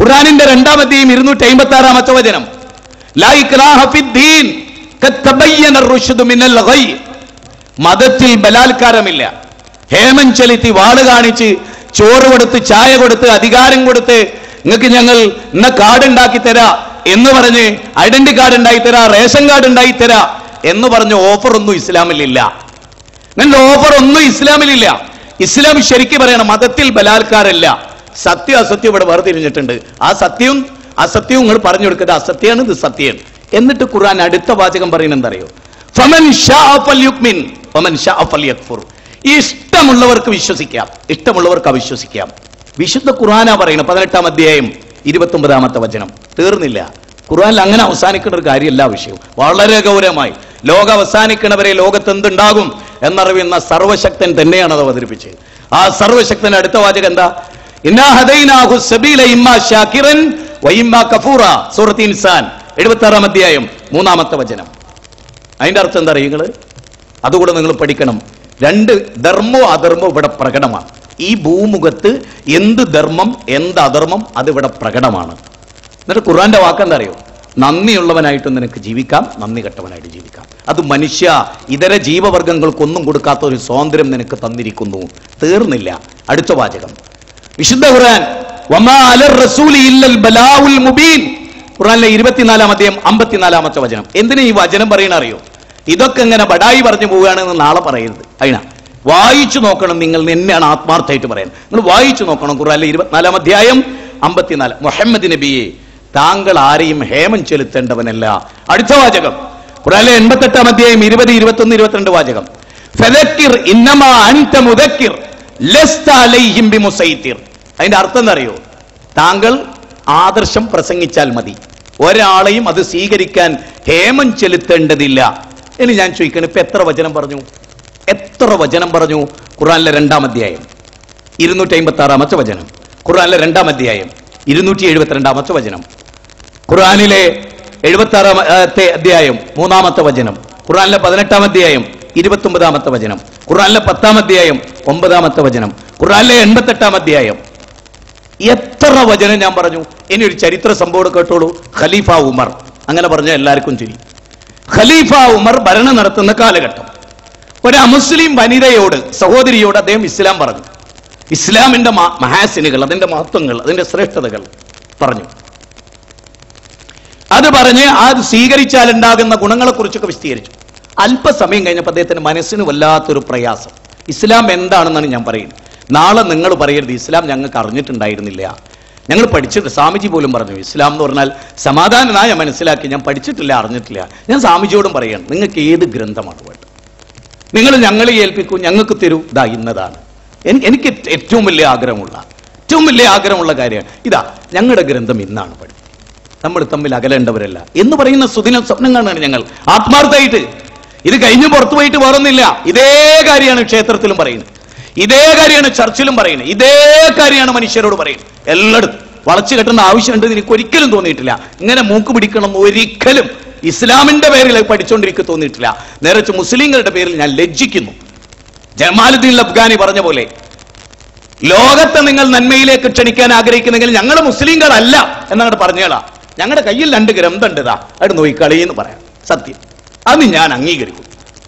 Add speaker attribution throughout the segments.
Speaker 1: ഖുർആനിന്റെ രണ്ടാമത്തെയും ഇരുന്നൂറ്റി അമ്പത്തി ആറാമത്തെ വചനം ലാ ഇക്രാഹ ഫിദ്ദീൻ ഖദ് തബയ്യന റുശ്ദു മിനൽ ഗയ് മതത്തിൽ ബലാത്കാരമില്ല ഹേമം ചെലുത്തി വാള് കാണിച്ച് ചോറ് കൊടുത്ത് ചായ കൊടുത്ത് അധികാരം കൊടുത്ത് നിങ്ങൾക്ക് ഞങ്ങൾ ഇന്ന കാർഡ് ഉണ്ടാക്കി തരാ എന്ന് പറഞ്ഞ് ഐഡന്റി കാർഡ് ഉണ്ടാക്കി തരാ റേഷൻ കാർഡ് ഉണ്ടാക്കി തരാ എന്ന് പറഞ്ഞ ഓഫർ ഒന്നും ഇസ്ലാമിലില്ല നല്ല ഓഫർ ഒന്നും ഇസ്ലാമിലില്ല ഇസ്ലാം ശരിക്കും പറയണം മതത്തിൽ ബലാത്കാരമില്ല സത്യം അസത്യം ഇവിടെ വേർതിരിഞ്ഞിട്ടുണ്ട് ആ സത്യവും അസത്യവും നിങ്ങൾ പറഞ്ഞു കൊടുക്കുന്നത് അസത്യമാണ് ഇത് സത്യമാണ് എന്നിട്ട് ഖുർആൻ അടുത്ത വാചകം പറയുന്നത് എന്തറിയോ ഫമൻ ഷാ ഫൽയുക്മിൻ ഫമൻ ഷാ ഫൽയക്ഫുർ ഇഷ്ടമുള്ളവർക്ക് വിശ്വസിക്കാം ഇഷ്ടമുള്ളവർക്ക് അവിശ്വസിക്കാം വിശുദ്ധ ഖുർആനാ പറയുന്നത് പതിനെട്ടാം അധ്യായം ഇരുപത്തി ഒമ്പതാമത്തെ വചനം തീർന്നില്ല ഖുർആനിൽ അങ്ങനെ അവസാനിക്കുന്ന ഒരു കാര്യമല്ല വിഷയം വളരെ ഗൗരവമായി ലോകം അവസാനിക്കണവരെ ലോകത്ത് എന്തുണ്ടാകും എന്നറിയുന്ന സർവശക്തൻ തന്നെയാണ് അത് അവതരിപ്പിച്ചത് ആ സർവശക്തന്റെ അടുത്ത വാചകം എന്താ ഇന്നാ ഹദൈനാഹു സബീല ഇമ്മാ ഷാക്കിറൻ വഇമ്മാ കഫൂറ സൂറത്ത് ഇൻസാൻ എഴുപത്തി ആറാം അധ്യായം മൂന്നാമത്തെ വചനം അതിന്റെ അർത്ഥം എന്താ അറിയുക നിങ്ങള് അതുകൂടെ നിങ്ങൾ പഠിക്കണം രണ്ട് ധർമ്മോ അധർമ്മോ ഇവിടെ പ്രകടമാണ് ഈ ഭൂമുഖത്ത് എന്ത് ധർമ്മം എന്ത് അധർമ്മം അത് ഇവിടെ പ്രകടമാണ് എന്നിട്ട് ഖുർആന്റെ വാക്കെന്താ അറിയോ നന്ദിയുള്ളവനായിട്ട് നിനക്ക് ജീവിക്കാം നന്ദി കെട്ടവനായിട്ട് ജീവിക്കാം അത് മനുഷ്യ ഇതര ജീവവർഗങ്ങൾക്കൊന്നും കൊടുക്കാത്ത ഒരു സ്വാതന്ത്ര്യം നിനക്ക് തന്നിരിക്കുന്നു തീർന്നില്ല അടുത്ത വാചകം വിശുദ്ധ ഖുർആൻ വമാ അലർ റസൂലി ഇല്ലൽ ബലാഉൽ മുബീൻ ഖുർആനിലെ ഇരുപത്തിനാലാം അധ്യായം അമ്പത്തിനാലാമത്തെ വചനം എന്തിനാ ഈ വചനം പറയണ അറിയോ ഇതൊക്കെ ഇങ്ങനെ ബടായി പറഞ്ഞു പോവുകയാണെന്ന് നാളെ പറയരുത് അതിനാ വായിച്ചു നോക്കണം നിങ്ങൾ എന്നെയാണ് ആത്മാർത്ഥമായിട്ട് പറയാൻ നിങ്ങൾ വായിച്ചു നോക്കണം ഖുർആനിലെ ഇരുപത്തിനാലാം അധ്യായം അമ്പത്തിനാല് മുഹമ്മദ് നബിയെ താങ്കൾ ആരെയും ഹേമം ചെലുത്തേണ്ടവനല്ല അടുത്ത വാചകം ഖുർആനിലെ എൺപത്തെട്ടാം അധ്യായം ഇരുപത് ഇരുപത്തൊന്ന് ഇരുപത്തിരണ്ട് വാചകം ഫദക്കിർ ഇന്നമാ അൻത മുദക്കിർ ലസ്ത അലൈഹിം ബിമുസൈത്തിർ അതിന്റെ അർത്ഥം എന്താ അറിയോ താങ്കൾ ആദർശം പ്രസംഗിച്ചാൽ മതി ഒരാളെയും അത് സ്വീകരിക്കാൻ ഹേമം ചെലുത്തേണ്ടതില്ല ഇനി ഞാൻ ചോദിക്കണം ഇപ്പൊ എത്ര വചനം പറഞ്ഞു എത്ര വചനം പറഞ്ഞു ഖുറാനിലെ രണ്ടാം അധ്യായം ഇരുന്നൂറ്റി അമ്പത്തി ആറാമത്തെ വചനം ഖുറാനിലെ രണ്ടാം അധ്യായം ഇരുന്നൂറ്റി എഴുപത്തിരണ്ടാമത്തെ വചനം ഖുറാനിലെ എഴുപത്തി ആറാമത്തെ അധ്യായം മൂന്നാമത്തെ വചനം ഖുറാനിലെ പതിനെട്ടാം അധ്യായം ഇരുപത്തി ഒമ്പതാമത്തെ വചനം ഖുറാനിലെ പത്താം അധ്യായം ഒമ്പതാമത്തെ വചനം ഖുറാനിലെ എൺപത്തെട്ടാം അധ്യായം എത്ര വചനം ഞാൻ പറഞ്ഞു ഇനി ഒരു ചരിത്ര സംഭവം കേട്ടോളൂ ഖലീഫ ഉമർ അങ്ങനെ പറഞ്ഞ എല്ലാവർക്കും ചിരി ഖലീഫ ഉമർ ഭരണം നടത്തുന്ന കാലഘട്ടം ഒരു അമുസ്ലിം വനിതയോട് സഹോദരിയോട് അദ്ദേഹം ഇസ്ലാം പറഞ്ഞു ഇസ്ലാമിന്റെ മ- മഹാസിനുകൾ അതിന്റെ മഹത്വങ്ങൾ അതിന്റെ ശ്രേഷ്ഠതകൾ പറഞ്ഞു അത് പറഞ്ഞ് അത് സ്വീകരിച്ചാൽ ഉണ്ടാകുന്ന ഗുണങ്ങളെ കുറിച്ചൊക്കെ വിശദീകരിച്ചു അല്പസമയം കഴിഞ്ഞപ്പോൾ അദ്ദേഹത്തിന് മനസ്സിന് വല്ലാത്തൊരു പ്രയാസം ഇസ്ലാം എന്താണെന്നാണ് ഞാൻ പറയുന്നത് നാളെ നിങ്ങൾ പറയരുത് ഇസ്ലാം ഞങ്ങൾക്ക് അറിഞ്ഞിട്ടുണ്ടായിരുന്നില്ല ഞങ്ങൾ പഠിച്ചിട്ട് സ്വാമിജി പോലും പറഞ്ഞു ഇസ്ലാം എന്ന് പറഞ്ഞാൽ സമാധാനനായ മനസ്സിലാക്കി ഞാൻ പഠിച്ചിട്ടില്ല അറിഞ്ഞിട്ടില്ല ഞാൻ സ്വാമിജിയോടും പറയാണ് നിങ്ങൾക്ക് ഏത് ഗ്രന്ഥമാണ് വേണ്ടത് നിങ്ങൾ ഞങ്ങളെ ഏൽപ്പിക്കൂ ഞങ്ങൾക്ക് തരൂ ഇതാ ഇന്നതാണ് എൻ- എനിക്ക് ഏറ്റവും വലിയ ആഗ്രഹമുള്ള ഏറ്റവും വലിയ ആഗ്രഹമുള്ള കാര്യമാണ് ഇതാ ഞങ്ങളുടെ ഗ്രന്ഥം ഇന്നാണ് പഠിക്കുന്നത് നമ്മൾ തമ്മിൽ അകലേണ്ടവരല്ല എന്ന് പറയുന്ന സുദിനം സ്വപ്നം കാണുകയാണ് ഞങ്ങൾ ആത്മാർത്ഥമായിട്ട് ഇത് കഴിഞ്ഞ് പുറത്തു പോയിട്ട് വേറൊന്നില്ല ഇതേ കാര്യമാണ് ക്ഷേത്രത്തിലും പറയുന്നത് ഇതേ കാര്യമാണ് ചർച്ചിലും പറയുന്നത് ഇതേ കാര്യമാണ് മനുഷ്യരോട് പറയുന്നത് എല്ലായിടത്തും വളച്ചു കെട്ടേണ്ട ആവശ്യമുണ്ട് എനിക്ക് ഒരിക്കലും തോന്നിയിട്ടില്ല ഇങ്ങനെ മൂക്ക് പിടിക്കണം എന്ന് ഒരിക്കലും ഇസ്ലാമിന്റെ പേരിൽ അത് പഠിച്ചുകൊണ്ടിരിക്കുക തോന്നിയിട്ടില്ല നേരെ മുസ്ലിങ്ങളുടെ പേരിൽ ഞാൻ ലജ്ജിക്കുന്നു ജമാലുദ്ദീൻ അഫ്ഗാനി പറഞ്ഞ പോലെ ലോകത്തെ നിങ്ങൾ നന്മയിലേക്ക് ക്ഷണിക്കാൻ ആഗ്രഹിക്കുന്നെങ്കിൽ ഞങ്ങൾ മുസ്ലിങ്ങളല്ല എന്നങ്ങോട്ട് പറഞ്ഞേളാ ഞങ്ങളുടെ കയ്യിൽ രണ്ട് ഗ്രന്ഥമുണ്ട് ഇതാ അവിടെ നോയിക്കളി എന്ന് പറയാം സത്യം അത് ഞാൻ അംഗീകരിക്കും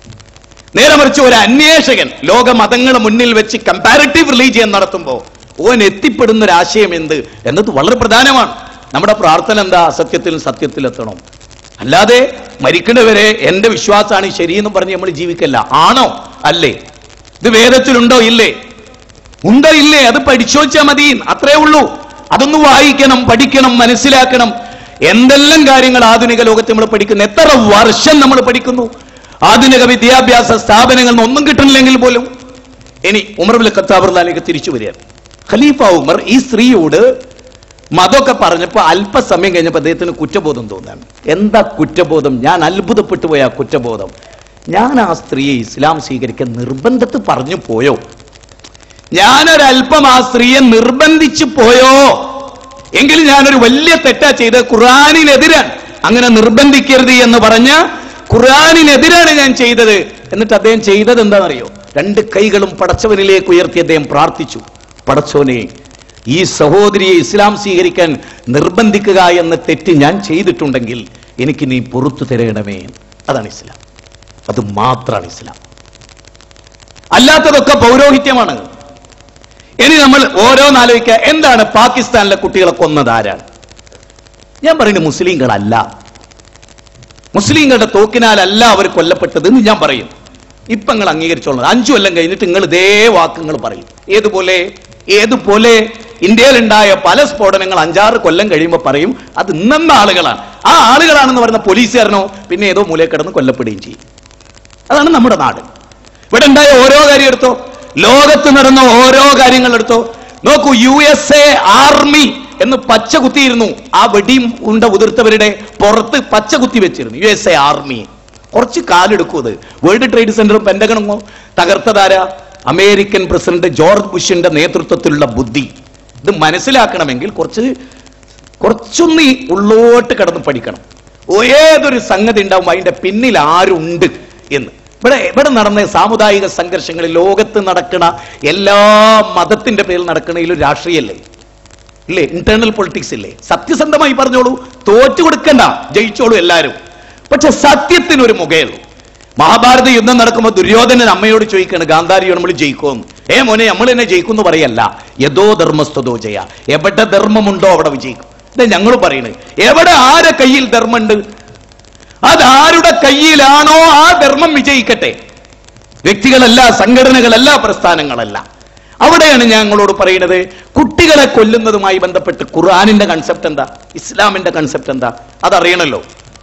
Speaker 1: നേരെ മറിച്ച് ഒരു അന്വേഷകൻ ലോക മതങ്ങളെ മുന്നിൽ വെച്ച് കമ്പാരിറ്റീവ് റിലീജിയൻ നടത്തുമ്പോൾ ഓൻ എത്തിപ്പെടുന്ന ഒരു ആശയം എന്ത് എന്നത് വളരെ പ്രധാനമാണ് നമ്മുടെ പ്രാർത്ഥന എന്താ അസത്യത്തിൽ സത്യത്തിൽ എത്തണം അല്ലാതെ മരിക്കുന്നവരെ എന്റെ വിശ്വാസമാണ് ശരിയെന്ന് പറഞ്ഞ് നമ്മൾ ജീവിക്കല്ല ആണോ അല്ലേ ഇത് വേദത്തിലുണ്ടോ ഇല്ലേ ഉണ്ടോ ഇല്ലേ അത് പഠിച്ചു വെച്ചാൽ മതി അത്രേ ഉള്ളൂ അതൊന്ന് വായിക്കണം പഠിക്കണം മനസ്സിലാക്കണം എന്തെല്ലാം കാര്യങ്ങൾ ആധുനിക ലോകത്ത് നമ്മൾ പഠിക്കുന്നു എത്ര വർഷം നമ്മൾ പഠിക്കുന്നു ആധുനിക വിദ്യാഭ്യാസ സ്ഥാപനങ്ങളിൽ നിന്ന് ഒന്നും കിട്ടണില്ലെങ്കിൽ പോലും ഇനി ഉമർബുൽ ഖത്താബർലാലേക്ക് തിരിച്ചു വരികയാണ് ഖലീഫ ഉമർ ഈ സ്ത്രീയോട് മതമൊക്കെ പറഞ്ഞപ്പോ അല്പസമയം കഴിഞ്ഞപ്പോൾ അദ്ദേഹത്തിന് കുറ്റബോധം തോന്നാണ് എന്താ കുറ്റബോധം ഞാൻ അത്ഭുതപ്പെട്ടു പോയ ആ കുറ്റബോധം ഞാൻ ആ സ്ത്രീയെ ഇസ്ലാം സ്വീകരിക്കാൻ നിർബന്ധത്തിൽ പറഞ്ഞു പോയോ ഞാനൊരല്പം ആ സ്ത്രീയെ നിർബന്ധിച്ചു പോയോ എങ്കിൽ ഞാനൊരു വലിയ തെറ്റാ ചെയ്ത് ഖുറാനിനെതിരാണ് അങ്ങനെ നിർബന്ധിക്കരുത് എന്ന് പറഞ്ഞ ഖുറാനിനെതിരാണ് ഞാൻ ചെയ്തത് എന്നിട്ട് അദ്ദേഹം ചെയ്തത് എന്താണെന്നറിയോ രണ്ട് കൈകളും പടച്ചവനിലേക്ക് ഉയർത്തി അദ്ദേഹം പ്രാർത്ഥിച്ചു പടച്ചോനെ ഈ സഹോദരിയെ ഇസ്ലാം സ്വീകരിക്കാൻ നിർബന്ധിക്കുക എന്ന തെറ്റ് ഞാൻ ചെയ്തിട്ടുണ്ടെങ്കിൽ എനിക്ക് നീ പുറത്തു തരയണമേ അതാണ് ഇസ്ലാം അത് മാത്രമാണ് ഇസ്ലാം അല്ലാത്തതൊക്കെ പൗരോഹിത്യമാണ് ഇനി നമ്മൾ ഓരോന്നാലോചിക്കുക എന്താണ് പാകിസ്ഥാനിലെ കുട്ടികളെ കൊന്നത് ആരാണ് ഞാൻ പറയുന്നത് മുസ്ലിങ്ങളല്ല മുസ്ലിങ്ങളുടെ തോക്കിനാലല്ല അവർ കൊല്ലപ്പെട്ടത് എന്ന് ഞാൻ പറയും ഇപ്പൊ നിങ്ങൾ അംഗീകരിച്ചോളണം അഞ്ചു കൊല്ലം കഴിഞ്ഞിട്ട് നിങ്ങൾ ഇതേ വാക്കുകൾ പറയും ഏതുപോലെ ഏതുപോലെ ഇന്ത്യയിലുണ്ടായ പല സ്ഫോടനങ്ങൾ അഞ്ചാറ് കൊല്ലം കഴിയുമ്പോൾ പറയും അത് ഇന്നെന്ന ആളുകളാണ് ആ ആളുകളാണെന്ന് പറയുന്ന പോലീസുകാരനോ പിന്നെ ഏതോ മൂലയിൽ കിടന്ന് കൊല്ലപ്പെടുകയും ചെയ്യും അതാണ് നമ്മുടെ നാട് ഇവിടെ ഉണ്ടായ ഓരോ കാര്യം എടുത്തോ ലോകത്ത് നടന്ന ഓരോ കാര്യങ്ങൾ എടുത്തോ നോക്കൂ യു എസ് എ ആർമി എന്ന് പച്ച കുത്തിയിരുന്നു ആ വെടിയും ഉണ്ട ഉതിർത്തവരുടെ പുറത്ത് പച്ച കുത്തി വെച്ചിരുന്നു യു എസ് എ ആർമി കുറച്ച് കാലെടുക്കും അത് വേൾഡ് ട്രേഡ് സെന്ററും പെന്റഗണമോ തകർത്തതാര അമേരിക്കൻ പ്രസിഡന്റ് ജോർജ് ബുഷിന്റെ നേതൃത്വത്തിലുള്ള ബുദ്ധി ഇത് മനസ്സിലാക്കണമെങ്കിൽ കുറച്ച് കുറച്ചൊന്ന് ഈ ഉള്ളോട്ട് കിടന്ന് പഠിക്കണം ഏതൊരു സംഗതി ഉണ്ടാവും അതിന്റെ പിന്നിൽ ആരുണ്ട് എന്ന് ഇവിടെ ഇവിടെ നടന്ന സാമുദായിക സംഘർഷങ്ങളിൽ ലോകത്ത് നടക്കുന്ന എല്ലാ മതത്തിന്റെ പേരിൽ നടക്കണതിലും രാഷ്ട്രീയല്ലേ ഇല്ലേ ഇന്റേണൽ പൊളിറ്റിക്സ് ഇല്ലേ സത്യസന്ധമായി പറഞ്ഞോളൂ തോറ്റു കൊടുക്കണ്ട ജയിച്ചോളൂ എല്ലാരും പക്ഷെ സത്യത്തിന് ഒരു മുഖയുള്ളൂ മഹാഭാരത യുദ്ധം നടക്കുമ്പോൾ ദുര്യോധനൻ അമ്മയോട് ചോദിക്കാണ് ഗാന്ധാരിയോട് നമ്മൾ ജയിക്കുമെന്ന് ഏ മോനെ നമ്മൾ എന്നെ ജയിക്കും എന്ന് പറയല്ല യഥോ ധർമ്മസ്തുതോ ജയ എവിടെ ധർമ്മമുണ്ടോ അവിടെ വിജയിക്കും ഇത് ഞങ്ങൾ പറയുന്നത് എവിടെ ആരെ കയ്യിൽ ധർമ്മമുണ്ട് അതാരുടെ കയ്യിലാണോ ആ ധർമ്മം വിജയിക്കട്ടെ വ്യക്തികളല്ല സംഘടനകളല്ല പ്രസ്ഥാനങ്ങളല്ല അവിടെയാണ് ഞങ്ങളോട് പറയുന്നത് കുട്ടികളെ കൊല്ലുന്നതുമായി ബന്ധപ്പെട്ട് ഖുർആാനിന്റെ കൺസെപ്റ്റ് എന്താ ഇസ്ലാമിന്റെ കൺസെപ്റ്റ് എന്താ അതറിയണല്ലോ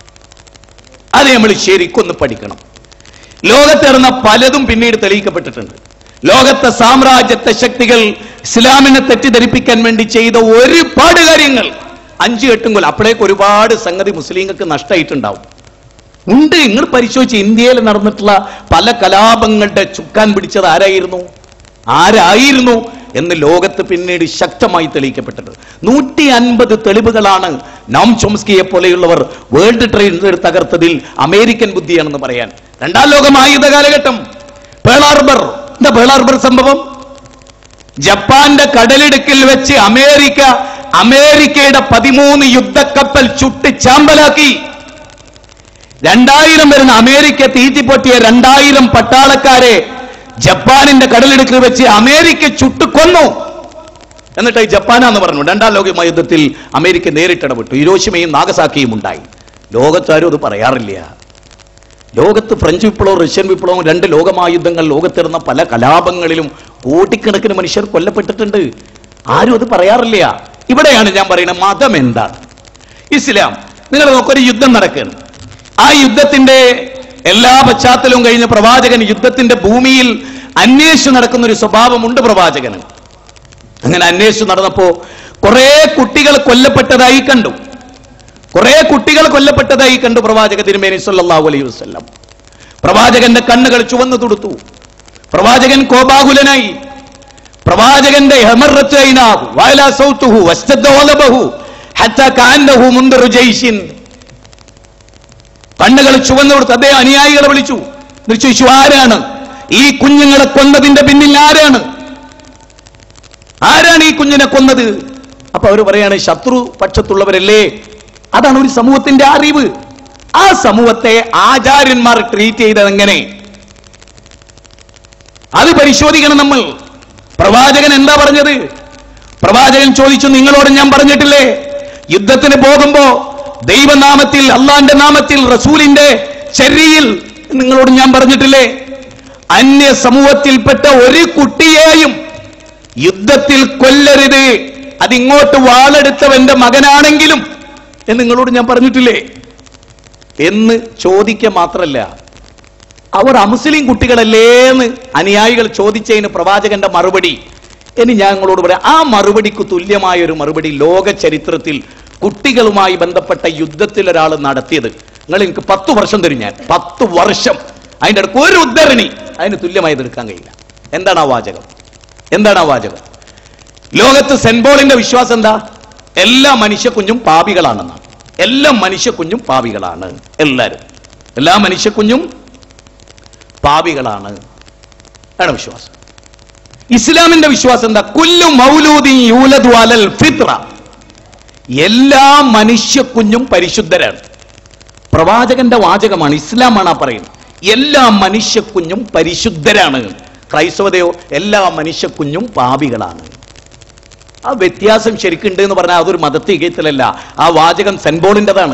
Speaker 1: അത് നമ്മൾ ശരിക്കൊന്ന് പഠിക്കണം ലോകത്ത് നടന്ന പലതും പിന്നീട് തെളിയിക്കപ്പെട്ടിട്ടുണ്ട് ലോകത്തെ സാമ്രാജ്യത്തെ ശക്തികൾ ഇസ്ലാമിനെ തെറ്റിദ്ധരിപ്പിക്കാൻ വേണ്ടി ചെയ്ത ഒരുപാട് കാര്യങ്ങൾ അഞ്ചു എട്ടും കൊല്ലം അപ്പോഴേക്ക് ഒരുപാട് സംഗതി മുസ്ലിങ്ങൾക്ക് നഷ്ടമായിട്ടുണ്ടാവും ഉണ്ട് നിങ്ങൾ പരിശോധിച്ച് ഇന്ത്യയിൽ നടന്നിട്ടുള്ള പല കലാപങ്ങളുടെ ചുക്കാൻ പിടിച്ചത് ആരായിരുന്നു ആരായിരുന്നു എന്ന് ലോകത്ത് പിന്നീട് ശക്തമായി തെളിയിക്കപ്പെട്ടിട്ടുണ്ട് നൂറ്റി അൻപത് തെളിവുകളാണ് നോം ചോംസ്കിയെ പോലെയുള്ളവർ വേൾഡ് ട്രേഡ് തകർത്തതിൽ അമേരിക്കൻ ബുദ്ധിയാണെന്ന് പറയാൻ രണ്ടാം ലോകം ആയുധ കാലഘട്ടം പേൾ ഹാർബർ എന്താ പേൾ ഹാർബർ സംഭവം ജപ്പാന്റെ കടലിടുക്കിൽ വെച്ച് അമേരിക്ക അമേരിക്കയുടെ പതിമൂന്ന് യുദ്ധക്കപ്പൽ ചുട്ട് ചാമ്പലാക്കി രണ്ടായിരം വരുന്ന അമേരിക്ക തീറ്റിപ്പൊട്ടിയ രണ്ടായിരം പട്ടാളക്കാരെ ജപ്പാനിന്റെ കടലിടുക്കിൽ വെച്ച് അമേരിക്ക ചുട്ടുകൊന്നു എന്നിട്ട് ജപ്പാനാന്ന് പറഞ്ഞു രണ്ടാം ലോക യുദ്ധത്തിൽ അമേരിക്ക നേരിട്ടിടപെട്ടു ഹിരോഷിമയും നാഗസാക്കിയും ഉണ്ടായി ലോകത്താരും അത് പറയാറില്ല ലോകത്ത് ഫ്രഞ്ച് വിപ്ലവവും റഷ്യൻ വിപ്ലവവും രണ്ട് ലോകമായുദ്ധങ്ങൾ ലോകത്തിരുന്ന പല കലാപങ്ങളിലും കോടിക്കണക്കിന് മനുഷ്യർ കൊല്ലപ്പെട്ടിട്ടുണ്ട് ആരും അത് പറയാറില്ല ഇവിടെയാണ് ഞാൻ പറയുന്നത് മതം എന്താണ് ഇസ്ലാം നിങ്ങൾ നോക്കൊരു യുദ്ധം നടക്കുകയാണ് ആ യുദ്ധത്തിന്റെ എല്ലാ പശ്ചാത്തലവും കഴിഞ്ഞ് പ്രവാചകൻ യുദ്ധത്തിന്റെ ഭൂമിയിൽ അന്വേഷിച്ച് നടക്കുന്ന ഒരു സ്വഭാവമുണ്ട് പ്രവാചകന് അങ്ങനെ അന്വേഷിച്ച് നടന്നപ്പോ കുറെ കുട്ടികൾ കൊല്ലപ്പെട്ടതായി കണ്ടു കുറെ കുട്ടികൾ കൊല്ലപ്പെട്ടതായി കണ്ടു പ്രവാചക തിരുമേനി സല്ലല്ലാഹു അലൈഹി വസല്ലം പ്രവാചകന്റെ കണ്ണുകൾ ചുവന്നു തുടുത്തു പ്രവാചകൻ കോപാകുലനായി പ്രവാചകന്റെ ഹെമറത്ത് ഐനാഹു വയലാ സൗത്തുഹു വസ്തദ്ദ വലബഹു ഹത്ത കാന്നഹു മുൻദറു ജയ്ഷിൻ കണ്ണുകൾ ചുവന്നു കൊടുത്ത് അദ്ദേഹം അനുയായികളെ വിളിച്ചു എന്നിട്ട് ചോദിച്ചു ആരാണ് ഈ കുഞ്ഞുങ്ങളെ കൊന്നതിന്റെ പിന്നിൽ ആരാണ് ആരാണ് ഈ കുഞ്ഞിനെ കൊന്നത് അപ്പൊ അവർ പറയാണ് ശത്രു പക്ഷത്തുള്ളവരല്ലേ അതാണ് ഒരു സമൂഹത്തിന്റെ അറിവ് ആ സമൂഹത്തെ ആചാര്യന്മാർ ട്രീറ്റ് ചെയ്തത് എങ്ങനെ അത് പരിശോധിക്കണം നമ്മൾ പ്രവാചകൻ എന്താ പറഞ്ഞത് പ്രവാചകൻ ചോദിച്ചു നിങ്ങളോട് ഞാൻ പറഞ്ഞിട്ടില്ലേ യുദ്ധത്തിന് പോകുമ്പോ ദൈവനാമത്തിൽ അള്ളാന്റെ നാമത്തിൽ റസൂലിന്റെ ചര്യയിൽ നിങ്ങളോട് ഞാൻ പറഞ്ഞിട്ടില്ലേ അന്യ സമൂഹത്തിൽപ്പെട്ട ഒരു കുട്ടിയെയും യുദ്ധത്തിൽ കൊല്ലരുത് അതിങ്ങോട്ട് വാളെടുത്തവന്റെ മകനാണെങ്കിലും എന്ന് നിങ്ങളോട് ഞാൻ പറഞ്ഞിട്ടില്ലേ എന്ന് ചോദിക്ക മാത്രല്ല അവർ അമുസ്ലിം കുട്ടികളല്ലേന്ന് അനുയായികൾ ചോദിച്ചതിന് പ്രവാചകന്റെ മറുപടി ഇനി ഞാൻ നിങ്ങളോട് പറയാം ആ മറുപടിക്ക് തുല്യമായ ഒരു മറുപടി ലോക ചരിത്രത്തിൽ കുട്ടികളുമായി ബന്ധപ്പെട്ട യുദ്ധത്തിൽ ഒരാൾ നടത്തിയത് നിങ്ങൾ എനിക്ക് പത്ത് വർഷം തരും ഞാൻ പത്ത് വർഷം അതിന്റെ അടുക്ക് ഒരു ഉദ്ധരണി അതിന് തുല്യമായത് എടുക്കാൻ കഴിയില്ല എന്താണ് ആ വാചകം എന്താണ് ആ വാചകം ലോകത്ത് സെന്റ് പോളിന്റെ വിശ്വാസം എന്താ എല്ലാ മനുഷ്യ കുഞ്ഞും പാപികളാണെന്നാണ് എല്ലാ മനുഷ്യ കുഞ്ഞും പാപികളാണ് എല്ലാരും എല്ലാ മനുഷ്യ കുഞ്ഞും പാപികളാണ് ആണ് വിശ്വാസം ഇസ്ലാമിന്റെ വിശ്വാസം എന്താ കുല്ലു മൗലൂദി യൂലദു അലൽ ഫിത്ര എല്ലാ മനുഷ്യ കുഞ്ഞും പരിശുദ്ധരാണ് പ്രവാചകന്റെ വാചകമാണ് ഇസ്ലാമാണ് ആ പറയുന്നത് എല്ലാ മനുഷ്യ കുഞ്ഞും പരിശുദ്ധരാണ് ക്രൈസ്തവതയോ എല്ലാ മനുഷ്യ കുഞ്ഞും പാപികളാണ് ആ വ്യത്യാസം ശരിക്കുണ്ട് എന്ന് പറഞ്ഞാൽ അതൊരു മതത്തികയത്തിലല്ല ആ വാചകം സെൻബോളിൻ്റെതാണ്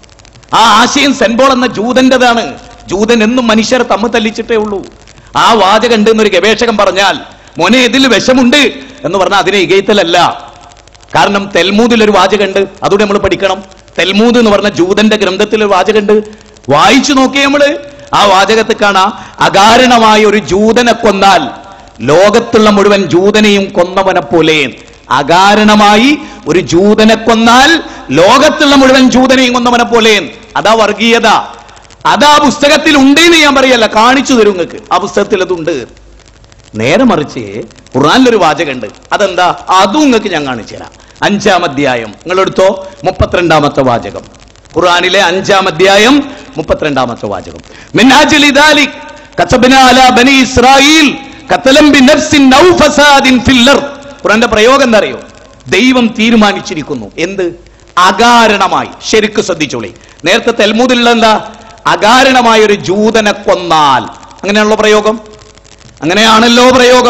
Speaker 1: ആ ആശയം സെൻബോൾ എന്ന ജൂതന്റേതാണ് ജൂതൻ എന്നും മനുഷ്യരെ തമ്മിൽ തല്ലിച്ചിട്ടേ ഉള്ളൂ ആ വാചകം ഉണ്ട് എന്നൊരു ഗവേഷകൻ പറഞ്ഞാൽ മോനെ ഇതിൽ വിഷമുണ്ട് എന്ന് പറഞ്ഞാൽ അതിനെ ഇകയത്തലല്ല കാരണം തെൽമൂദിൽ ഒരു വാചകമുണ്ട് അതുകൂടെ നമ്മൾ പഠിക്കണം തെൽമൂദ് എന്ന് പറഞ്ഞ ജൂതന്റെ ഗ്രന്ഥത്തിൽ ഒരു വാചകമുണ്ട് വായിച്ചു നോക്കിയേ നമ്മള് ആ വാചകത്തിൽ കാണാം അകാരണമായ ഒരു ജൂതനെ കൊന്നാൽ ലോകത്തുള്ള മുഴുവൻ ജൂതനെയും കൊന്നവനെ പോലെ അകാരണമായി ഒരു ജൂതനെ കൊന്നാൽ ലോകത്തുള്ള മുഴുവൻ ജൂതനെയും കൊന്നവനെ പോലെ അതാ വർഗീയത അതാ പുസ്തകത്തിൽ ഉണ്ട് എന്ന് ഞാൻ പറയല്ല കാണിച്ചു തരും നിങ്ങൾക്ക് ആ പുസ്തകത്തിൽ അതുണ്ട് നേരെ മറിച്ച് ഖുറാനിലൊരു വാചകമുണ്ട് അതെന്താ അതും നിങ്ങൾക്ക് ഞാൻ കാണിച്ചു തരാം അഞ്ചാം അധ്യായം നിങ്ങളെടുത്തോ മുപ്പത്തിരണ്ടാമത്തെ വാചകം ഖുറാനിലെ അഞ്ചാം അധ്യായം മുപ്പത്തിരണ്ടാമത്തെ വാചകം മിന്നാജിൽ ഇദാലിക് കസബന അലാ ബനി ഇസ്രായീൽ കത്തലം ബിനഫ്സിൻ ഔ ഫസാദിൻ ഫിൽ അർദ് ഖുറാന്റെ പ്രയോഗം എന്താ അറിയോ ദൈവം തീരുമാനിച്ചിരിക്കുന്നു എന്ത് അകാരണമായി ശരിക്ക് ശ്രദ്ധിച്ചോളി നേരത്തെ തെൽമൂദിലുള്ള എന്താ അകാരണമായ ഒരു ജൂതനെ കൊന്നാൽ അങ്ങനെയാണല്ലോ പ്രയോഗം അങ്ങനെയാണല്ലോ പ്രയോഗം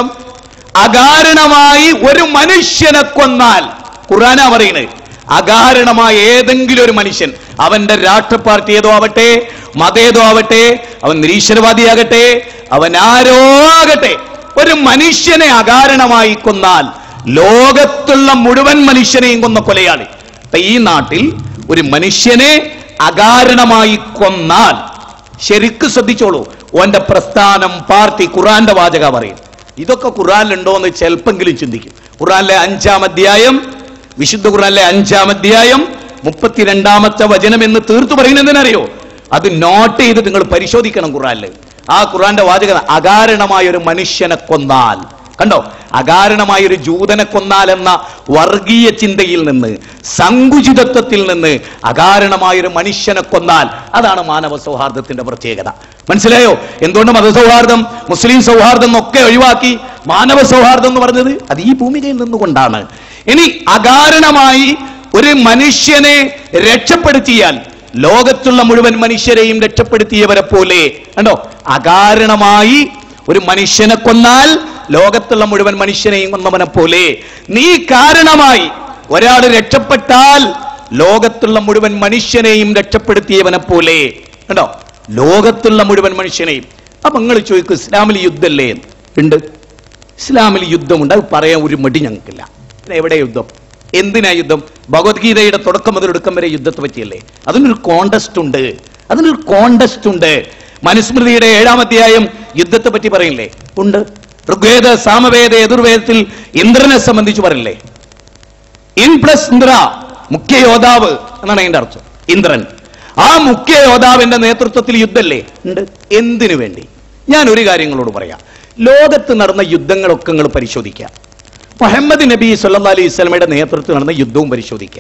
Speaker 1: അകാരണമായി ഒരു മനുഷ്യനെ കൊന്നാൽ ഖുറാന പറയുന്നത് അകാരണമായ ഏതെങ്കിലും ഒരു മനുഷ്യൻ അവന്റെ രാഷ്ട്ര പാർട്ടി ഏതോ ആവട്ടെ മതേതോ ആവട്ടെ അവൻ നിരീശ്വരവാദിയാകട്ടെ അവൻ ആരോ ആകട്ടെ ഒരു മനുഷ്യനെ അകാരണമായി കൊന്നാൽ ലോകത്തുള്ള മുഴുവൻ മനുഷ്യനെയും കൊന്ന കൊലയാളി ഇപ്പൊ ഈ നാട്ടിൽ ഒരു മനുഷ്യനെ അകാരണമായി കൊന്നാൽ ശരിക്ക് ശ്രദ്ധിച്ചോളൂ ഓന്റെ പ്രസ്ഥാനം പാർട്ടി ഖുറാന്റെ വാചക പറയും ഇതൊക്കെ ഖുറാനിലുണ്ടോ എന്ന് ചിലപ്പെങ്കിലും ചിന്തിക്കും ഖുറാനിലെ അഞ്ചാം അധ്യായം വിശുദ്ധ ഖുറാനിലെ അഞ്ചാം അധ്യായം മുപ്പത്തിരണ്ടാമത്തെ വചനം എന്ന് തീർത്തു പറയുന്നതിനറിയോ അത് നോട്ട് ചെയ്തിട്ട് നിങ്ങൾ പരിശോധിക്കണം ഖുറാനില് ആ ഖുറാന്റെ വാചകം അകാരണമായ ഒരു മനുഷ്യനെ കൊന്നാൽ കണ്ടോ അകാരണമായ ഒരു ജൂതനെ കൊന്നാൽ എന്ന വർഗീയ ചിന്തയിൽ നിന്ന് സങ്കുചിതത്വത്തിൽ നിന്ന് അകാരണമായ ഒരു മനുഷ്യനെ കൊന്നാൽ അതാണ് മാനവ സൗഹാർദ്ദത്തിന്റെ പ്രത്യേകത മനസ്സിലായോ എന്തുകൊണ്ട് മതസൗഹാർദ്ദം മുസ്ലിം സൗഹാർദ്ദം ഒക്കെ ഒഴിവാക്കി മാനവ സൗഹാർദ്ദം എന്ന് പറഞ്ഞത് അത് ഈ ഭൂമികയിൽ നിന്നുകൊണ്ടാണ് ഇനി അകാരണമായി ഒരു മനുഷ്യനെ രക്ഷപ്പെടുത്തിയാൽ ലോകത്തുള്ള മുഴുവൻ മനുഷ്യരെയും രക്ഷപ്പെടുത്തിയവരെ പോലെ കണ്ടോ അകാരണമായി ഒരു മനുഷ്യനെ കൊന്നാൽ ലോകത്തുള്ള മുഴുവൻ മനുഷ്യനെയും കൊന്നവനെ പോലെ നീ കാരണമായി ഒരാൾ രക്ഷപ്പെട്ടാൽ ലോകത്തുള്ള മുഴുവൻ മനുഷ്യനെയും രക്ഷപ്പെടുത്തിയവനെ പോലെ കണ്ടോ ലോകത്തുള്ള മുഴുവൻ മനുഷ്യനെയും അപ്പൊ നിങ്ങൾ ചോദിക്കും ഇസ്ലാമിൽ യുദ്ധമല്ലേ ഉണ്ട് ഇസ്ലാമിൽ യുദ്ധമുണ്ട് അത് പറയാൻ ഒരു മടി ഞങ്ങൾക്കില്ല പിന്നെ എവിടെ യുദ്ധം എന്തിനാ യുദ്ധം ഭഗവത്ഗീതയുടെ തുടക്കം മുതൽ ഒടുക്കം വരെ യുദ്ധത്തെ പറ്റിയല്ലേ അതിനൊരു കോണ്ടസ്റ്റ് ഉണ്ട് അതിനൊരു കോണ്ടസ്റ്റ് ഉണ്ട് മനുസ്മൃതിയുടെ ഏഴാം അധ്യായം യുദ്ധത്തെ പറ്റി പറയില്ലേ ഉണ്ട് ഋഗ്വേദ സാമവേദ എതിർവേദത്തിൽ ഇന്ദ്രനെ സംബന്ധിച്ച് പറയില്ലേ ഇൻ പ്ലസ് ഇന്ദ്ര മുഖ്യ യോദ്ധാവ് എന്നാണ് അതിന്റെ അർത്ഥം ഇന്ദ്രൻ ആ മുഖ്യ യോദ്ധാവിന്റെ നേതൃത്വത്തിൽ യുദ്ധമല്ലേ ഉണ്ട് എന്തിനു വേണ്ടി ഞാൻ ഒരു കാര്യങ്ങളോട് പറയാം ലോകത്ത് നടന്ന യുദ്ധങ്ങളൊക്കെ നിങ്ങൾ പരിശോധിക്കുക മുഹമ്മദ് നബി സല്ലാ അലൈഹി സ്വലമയുടെ നേതൃത്വത്തിൽ നടന്ന യുദ്ധവും പരിശോധിക്കുക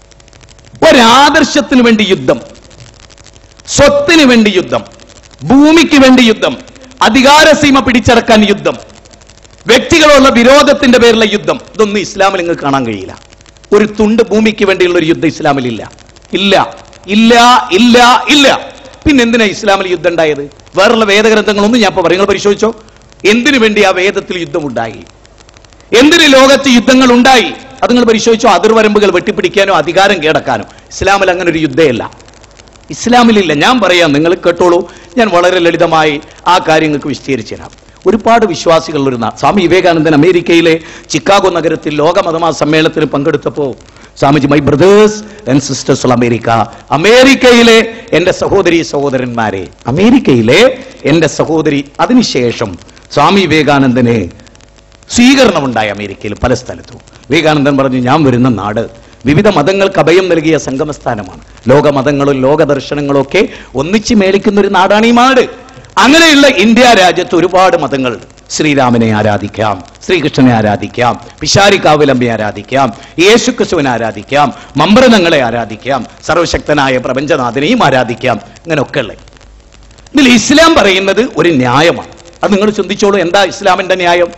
Speaker 1: ഒരാദർശത്തിന് വേണ്ടി യുദ്ധം സ്വത്തിന് വേണ്ടി യുദ്ധം ഭൂമിക്ക് വേണ്ടി യുദ്ധം അധികാരസീമ പിടിച്ചടക്കാൻ യുദ്ധം വ്യക്തികളുള്ള വിരോധത്തിന്റെ പേരിലുള്ള യുദ്ധം ഇതൊന്നും ഇസ്ലാമിൽ നിങ്ങൾക്ക് കാണാൻ കഴിയില്ല ഒരു തുണ്ട് ഭൂമിക്ക് വേണ്ടിയുള്ള ഒരു യുദ്ധം ഇസ്ലാമിൽ ഇല്ല ഇല്ല ഇല്ല ഇല്ല ഇല്ല പിന്നെ എന്തിനാ ഇസ്ലാമിൽ യുദ്ധം ഉണ്ടായത് വേറുള്ള വേദഗ്രന്ഥങ്ങളൊന്നും ഞാൻ ഇപ്പൊ പറയും നിങ്ങൾ പരിശോധിച്ചോ എന്തിനു വേണ്ടി ആ വേദത്തിൽ യുദ്ധമുണ്ടായി എന്തിന് ലോകത്ത് യുദ്ധങ്ങൾ ഉണ്ടായി അത് നിങ്ങൾ പരിശോധിച്ചോ അതിർവരമ്പുകൾ വെട്ടിപ്പിടിക്കാനോ അധികാരം കീഴടക്കാനോ ഇസ്ലാമിൽ അങ്ങനെ ഒരു യുദ്ധമില്ല ഇസ്ലാമിലില്ല ഞാൻ പറയാം നിങ്ങൾ കേട്ടോളൂ ഞാൻ വളരെ ലളിതമായി ആ കാര്യങ്ങൾക്ക് വിശദീകരിച്ചു തരാം ഒരുപാട് വിശ്വാസികളുള്ള ഒരു നാ- സ്വാമി വിവേകാനന്ദൻ അമേരിക്കയിലെ ചിക്കാഗോ നഗരത്തിൽ ലോക മതമാ സമ്മേളനത്തിന് പങ്കെടുത്തപ്പോൾ Swamiji my brothers and sisters all America അമേരിക്കയിലെ എന്റെ സഹോദരി സഹോദരന്മാരെ അമേരിക്കയിലെ എന്റെ സഹോദരി അതിനുശേഷം സ്വാമി വിവേകാനന്ദന് സ്വീകരണമുണ്ടായി അമേരിക്കയിൽ പല സ്ഥലത്തും വിവേകാനന്ദൻ പറഞ്ഞു ഞാൻ വരുന്ന നാട് വിവിധ മതങ്ങൾക്ക് അഭയം നൽകിയ സംഗമസ്ഥാനമാണ് ലോക മതങ്ങളും ലോക ദർശനങ്ങളും ഒക്കെ ഒന്നിച്ച് മേളിക്കുന്ന ഒരു നാടാണ് ഈ നാട് അങ്ങനെയുള്ള ഇന്ത്യ രാജ്യത്ത് ഒരുപാട് മതങ്ങളുണ്ട് ശ്രീരാമനെ ആരാധിക്കാം ശ്രീകൃഷ്ണനെ ആരാധിക്കാം പിശാരിക്കാവിലമ്പെ ആരാധിക്കാം യേശുക്രിസ്തുവിനെ ആരാധിക്കാം മമ്പ്രതങ്ങളെ ആരാധിക്കാം സർവശക്തനായ പ്രപഞ്ചനാഥനെയും ആരാധിക്കാം ഇങ്ങനെയൊക്കെ ഉള്ളത് ഇതിൽ ഇസ്ലാം പറയുന്നത് ഒരു ന്യായമാണ് അത് നിങ്ങൾ ചിന്തിച്ചോളൂ എന്താ ഇസ്ലാമിന്റെ ന്യായം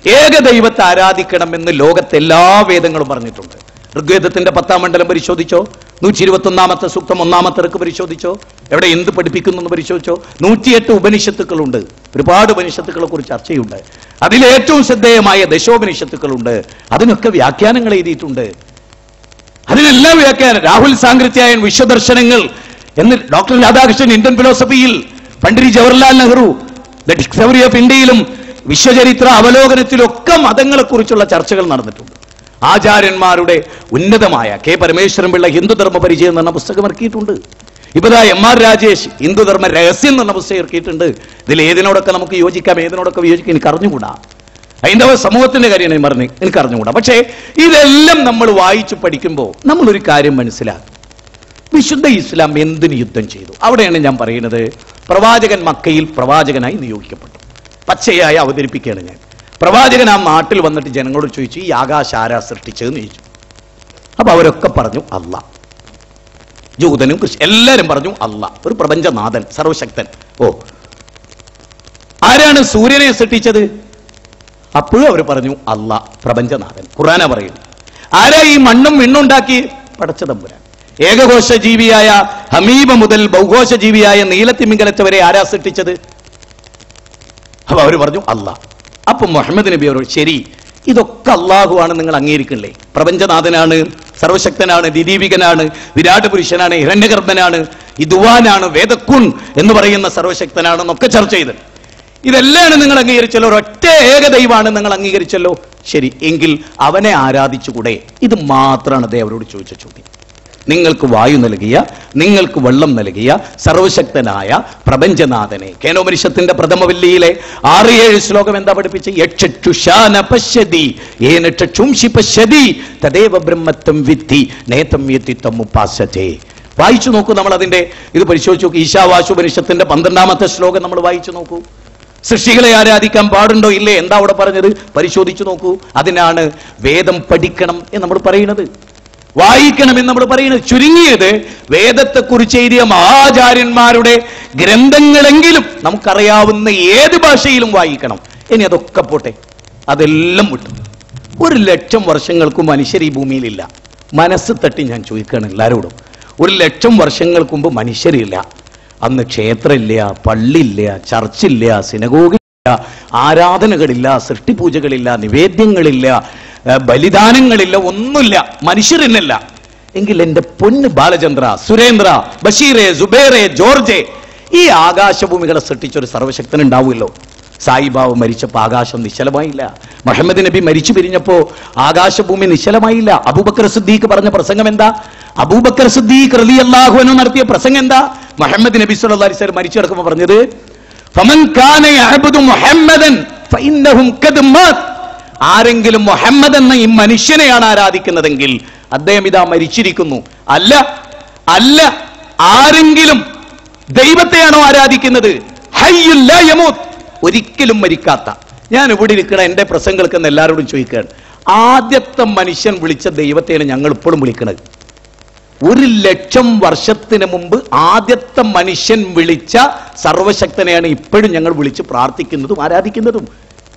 Speaker 1: ഏകദൈവത്തെ ആരാധിക്കണമെന്ന് ലോകത്തെ എല്ലാ വേദങ്ങളും പറഞ്ഞിട്ടുണ്ട് ഋഗ്വേദത്തിന്റെ പത്താം മണ്ഡലം പരിശോധിച്ചോ നൂറ്റി ഇരുപത്തി ഒന്നാമത്തെ സൂക്തം ഒന്നാമത്തെ ഇറക്ക് പരിശോധിച്ചോ എവിടെ എന്ത് പഠിപ്പിക്കുന്നു എന്ന് പരിശോധിച്ചോ നൂറ്റിയെട്ട് ഉപനിഷത്തുക്കളുണ്ട് ഒരുപാട് ഉപനിഷത്തുക്കളെ കുറിച്ച് ചർച്ചയുണ്ട് അതിൽ ഏറ്റവും ശ്രദ്ധേയമായ ദശോപനിഷത്തുക്കളുണ്ട് അതിനൊക്കെ വ്യാഖ്യാനങ്ങൾ എഴുതിയിട്ടുണ്ട് അതിനെല്ലാം വ്യാഖ്യാനം രാഹുൽ സാങ്കൃത്യായൻ വിശ്വദർശനങ്ങൾ എന്ന് ഡോക്ടർ രാധാകൃഷ്ണൻ ഇന്ത്യൻ ഫിലോസഫിയിൽ Pandit Jawaharlal Nehru the discovery of ഇന്ത്യയിലും വിശ്വചരിത്ര അവലോകനത്തിലൊക്കെ മതങ്ങളെക്കുറിച്ചുള്ള ചർച്ചകൾ നടന്നിട്ടുണ്ട് ആചാര്യന്മാരുടെ ഉന്നതമായ കെ പരമേശ്വരൻ പിള്ള ഹിന്ദുധർമ്മ പരിചയം എന്ന് പറഞ്ഞ പുസ്തകം ഇറക്കിയിട്ടുണ്ട് ഇപ്പതാ എം ആർ രാജേഷ് ഹിന്ദുധർമ്മ രഹസ്യം എന്ന് പറഞ്ഞ പുസ്തകം ഇറക്കിയിട്ടുണ്ട് ഇതിൽ ഏതിനോടൊക്കെ നമുക്ക് യോജിക്കാം ഏതിനോടൊക്കെ വിയോജിക്കാം എനിക്ക് അറിഞ്ഞുകൂടാ ഹൈന്ദവ സമൂഹത്തിന്റെ കാര്യമാണ് ഞാൻ പറഞ്ഞ് എനിക്ക് അറിഞ്ഞുകൂടാ പക്ഷേ ഇതെല്ലാം നമ്മൾ വായിച്ചു പഠിക്കുമ്പോൾ നമ്മളൊരു കാര്യം മനസ്സിലാക്കും വിശുദ്ധ ഇസ്ലാം എന്തിന് യുദ്ധം ചെയ്തു അവിടെയാണ് ഞാൻ പറയുന്നത് പ്രവാചകൻ മക്കയിൽ പ്രവാചകനായി നിയോഗിക്കപ്പെട്ടു പച്ചയായി അവതരിപ്പിക്കുകയാണ് ഞാൻ പ്രവാചകൻ ആ നാട്ടിൽ വന്നിട്ട് ജനങ്ങളോട് ചോദിച്ചു ഈ ആകാശ ആരാ സൃഷ്ടിച്ചതെന്ന് ചോദിച്ചു അപ്പൊ അവരൊക്കെ പറഞ്ഞു അല്ല ജൂതനും കൃഷി എല്ലാരും പറഞ്ഞു അല്ല ഒരു പ്രപഞ്ചനാഥൻ സർവശക്തൻ ഓ ആരാണ് സൂര്യനെ സൃഷ്ടിച്ചത് അപ്പോഴും അവർ പറഞ്ഞു അല്ല പ്രപഞ്ചനാഥൻ ഖുറാന പറയുന്നു ആരാ ഈ മണ്ണും വിണ്ണുണ്ടാക്കി പടച്ച തമ്പുരാൻ ഏകകോശ ജീവിയായ ഹമീബ മുതൽ ബഹുകോശ ജീവിയായ നീലത്തിമിംഗലത്തെ വരെ ആരാ സൃഷ്ടിച്ചത് അപ്പൊ അവർ പറഞ്ഞു അല്ല അപ്പൊ മുഹമ്മദ് നബി അവരോട് ശരി ഇതൊക്കെ അള്ളാഹു ആണ് നിങ്ങൾ അംഗീകരിക്കണില്ലേ പ്രപഞ്ചനാഥനാണ് സർവശക്തനാണ് ദിദീപികനാണ് വിരാട് പുരുഷനാണ് ഹിരണ്യഗർഭനാണ് ഇതുവാനാണ് വേദക്കുൺ എന്ന് പറയുന്ന സർവശക്തനാണെന്നൊക്കെ ചർച്ച ചെയ്ത് ഇതെല്ലാം നിങ്ങൾ അംഗീകരിച്ചല്ലോ ഒരൊറ്റ ഏകദൈവമാണ് നിങ്ങൾ അംഗീകരിച്ചല്ലോ ശരി എങ്കിൽ അവനെ ആരാധിച്ചുകൂടെ ഇത് മാത്രമാണ് അദ്ദേഹം അവരോട് ചോദിച്ച ചോദ്യം നിങ്ങൾക്ക് വായു നൽകിയ നിങ്ങൾക്ക് വെള്ളം നൽകിയ സർവശക്തനായ പ്രപഞ്ചനാഥനെ കേനോപനിഷത്തിന്റെ പ്രഥമവല്ലിയിലെ ആറ് ഏഴ് ശ്ലോകം എന്താ പഠിപ്പിച്ച് യക്ഷുഷാന പശ്യതി ഏനക്ഷുംഷി പശ്യതി തദേവ ബ്രഹ്മത്വം വിത്തി നേതം യത്തിത്വം ഉപാസത്തെ വായിച്ചു നോക്കൂ നമ്മൾ അതിന്റെ ഇത് പരിശോധിച്ചു നോക്കൂ ഈശാവാശുപനിഷത്തിന്റെ പന്ത്രണ്ടാമത്തെ ശ്ലോകം നമ്മൾ വായിച്ചു നോക്കൂ സൃഷ്ടികളെ ആരാധിക്കാൻ പാടുണ്ടോ ഇല്ലേ എന്താ അവിടെ പറഞ്ഞത് പരിശോധിച്ചു നോക്കൂ അതിനാണ് വേദം പഠിക്കണം എന്ന് നമ്മൾ പറയുന്നത് വായിക്കണം എന്ന് നമ്മൾ പറയുന്നത് ചുരുങ്ങിയത് വേദത്തെക്കുറിച്ച് എഴുതിയ മഹാചാര്യന്മാരുടെ ഗ്രന്ഥങ്ങളെങ്കിലും നമുക്കറിയാവുന്ന ഏത് ഭാഷയിലും വായിക്കണം ഇനി അതൊക്കെ പോട്ടെ അതെല്ലാം വിട്ടു ഒരു ലക്ഷം വർഷങ്ങൾക്ക് മനുഷ്യർ ഈ ഭൂമിയിലില്ല മനസ്സ് തട്ടി ഞാൻ ചോദിക്കുകയാണ് എല്ലാവരോടും ഒരു ലക്ഷം വർഷങ്ങൾക്ക് മുമ്പ് മനുഷ്യരില്ല അന്ന് ക്ഷേത്രമില്ല പള്ളിയില്ല ചർച്ചില്ല സിനഗോഗില്ല ആരാധനകളില്ല സൃഷ്ടിപൂജകളില്ല നിവേദ്യങ്ങളില്ല ഏഹ് ബലിദാനങ്ങളില്ല ഒന്നുമില്ല മനുഷ്യരിനല്ല എങ്കിൽ എന്റെ പൊന്ന് ബാലചന്ദ്ര സുരേന്ദ്ര ബഷീറെ സുബേറെ ജോർജെ ഈ ആകാശഭൂമികളെ സൃഷ്ടിച്ചൊരു സർവശക്തൻ ഉണ്ടാവുമല്ലോ സായിബാബ് മരിച്ചപ്പോ ആകാശം നിശ്ചലമായില്ല മുഹമ്മദ് നബി മരിച്ചു പിരിഞ്ഞപ്പോ ആകാശഭൂമി നിശ്ചലമായില്ല അബൂബക്കർ സിദ്ദീഖ് പറഞ്ഞ പ്രസംഗം എന്താ അബൂബക്കർ സിദ്ദീഖ് റലി അള്ളാഹുനു നടത്തിയ പ്രസംഗം എന്താ മുഹമ്മദ് നബി സല്ലല്ലാഹു അലൈഹി വസല്ലം മരിച്ചു കിടക്കുമ്പോൾ പറഞ്ഞത് ഫമൻ കാന യഅബ്ദു മുഹമ്മദൻ ഫഇന്നഹും ഖദ് മാത് ആരെങ്കിലും മുഹമ്മദ് എന്ന ഈ മനുഷ്യനെയാണ് ആരാധിക്കുന്നതെങ്കിൽ അദ്ദേഹം ഇതാ മരിച്ചിരിക്കുന്നു അല്ല അല്ല ആരെങ്കിലും ദൈവത്തെയാണോ ആരാധിക്കുന്നത് ഹയ്യുൽ ലാ യമൂത്ത് ഒരിക്കലും മരിക്കാത്ത ഞാൻ ഇവിടെ ഇരിക്കണ എന്റെ പ്രസംഗം കേൾക്കുന്ന എല്ലാവരോടും ചോദിക്കുകയാണ് ആദ്യത്തെ മനുഷ്യൻ വിളിച്ച ദൈവത്തെയാണ് ഞങ്ങൾ ഇപ്പോഴും വിളിക്കുന്നത് ഒരു ലക്ഷം വർഷത്തിന് മുമ്പ് ആദ്യത്തെ മനുഷ്യൻ വിളിച്ച സർവശക്തനെയാണ് ഇപ്പോഴും ഞങ്ങൾ വിളിച്ച് പ്രാർത്ഥിക്കുന്നതും ആരാധിക്കുന്നതും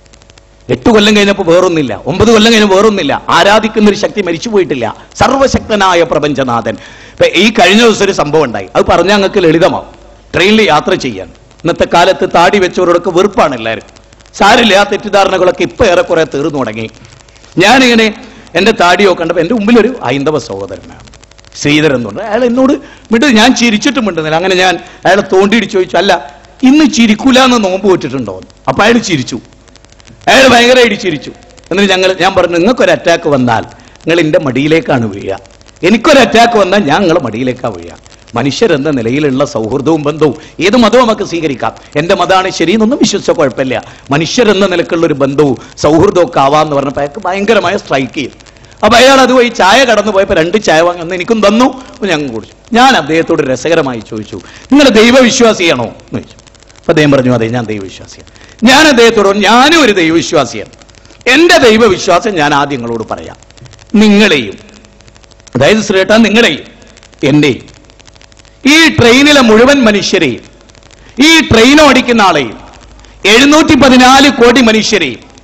Speaker 1: എട്ട് കൊല്ലം കഴിഞ്ഞപ്പോൾ വേറൊന്നില്ല ഒമ്പത് കൊല്ലം കഴിഞ്ഞ വേറൊന്നില്ല ആരാധിക്കുന്ന ഒരു ശക്തി മരിച്ചു പോയിട്ടില്ല സർവശക്തനായ പ്രപഞ്ചനാഥൻ ഇപ്പൊ ഈ കഴിഞ്ഞ ദിവസം ഒരു സംഭവം ഉണ്ടായി അത് പറഞ്ഞാൽ ഞങ്ങൾക്ക് ലളിതമാവും ട്രെയിനിൽ യാത്ര ചെയ്യാൻ ഇന്നത്തെ കാലത്ത് താടി വെച്ചവരോടൊക്കെ വെറുപ്പാണ് എല്ലാവരും സാരില്ല ആ തെറ്റിദ്ധാരണകളൊക്കെ ഇപ്പൊ ഏറെക്കുറെ തീർന്നു തുടങ്ങി ഞാനിങ്ങനെ എന്റെ താടിയോ കണ്ടപ്പോൾ എന്റെ മുമ്പിൽ ഒരു ഹൈന്ദവ സഹോദരനാണ് ശ്രീധരൻ എന്ന് പറഞ്ഞു അയാൾ എന്നോട് മിണ്ട് ഞാൻ ചിരിച്ചിട്ടും മിണ്ടുന്നില്ല അങ്ങനെ ഞാൻ അയാളെ തോണ്ടിയിട്ട് ചോദിച്ചു അല്ല ഇന്ന് ചിരിക്കൂല എന്ന് നോമ്പ് വെച്ചിട്ടുണ്ടോ അപ്പൊ അയാൾ ചിരിച്ചു അയാൾ ഭയങ്കരമായിട്ട് ചിരിച്ചു എന്നിട്ട് ഞങ്ങൾ ഞാൻ പറഞ്ഞു നിങ്ങൾക്കൊരു അറ്റാക്ക് വന്നാൽ നിങ്ങൾ എൻ്റെ മടിയിലേക്കാണ് വീഴുക എനിക്കൊരു അറ്റാക്ക് വന്നാൽ ഞാൻ നിങ്ങളെ മടിയിലേക്കാണ് വീഴുക മനുഷ്യരെന്ന നിലയിലുള്ള സൗഹൃദവും ബന്ധവും ഏത് മതവും നമുക്ക് സ്വീകരിക്കാം എൻ്റെ മതമാണ് ശരിയെന്നൊന്നും വിശ്വസിച്ച കുഴപ്പമില്ല മനുഷ്യരെന്ന നിലക്കുള്ള ഒരു ബന്ധവും സൗഹൃദവും ഒക്കെ ആവാന്ന് പറഞ്ഞപ്പോൾ അയാൾക്ക് ഭയങ്കരമായ സ്ട്രൈക്ക് ചെയ്യും അപ്പൊ അയാൾ അത് പോയി ചായ കടന്നു പോയപ്പോൾ രണ്ട് ചായ വാങ്ങി അന്ന് എനിക്കും തന്നു ഞങ്ങൾ കുടിച്ചു ഞാൻ അദ്ദേഹത്തോട് രസകരമായി ചോദിച്ചു നിങ്ങൾ ദൈവവിശ്വാസിയാണോ എന്ന് ചോദിച്ചു അപ്പൊ അദ്ദേഹം പറഞ്ഞു അതെ ഞാൻ ദൈവവിശ്വാസിയാണ് ഞാൻ അദ്ദേഹത്തോട് പറഞ്ഞു, ഞാനും ഒരു ദൈവവിശ്വാസിയാണ് എന്റെ ദൈവവിശ്വാസം ഞാൻ ആദ്യം നിങ്ങളോട് പറയാം നിങ്ങളെയും അതായത് ശ്രീട്ട നിങ്ങളെയും എന്നെയും ഈ ട്രെയിനിലെ മുഴുവൻ മനുഷ്യരെയും ഈ ട്രെയിൻ ഓടിക്കുന്ന ആളെയും എഴുന്നൂറ്റി പതിനാല് കോടി മനുഷ്യരെയും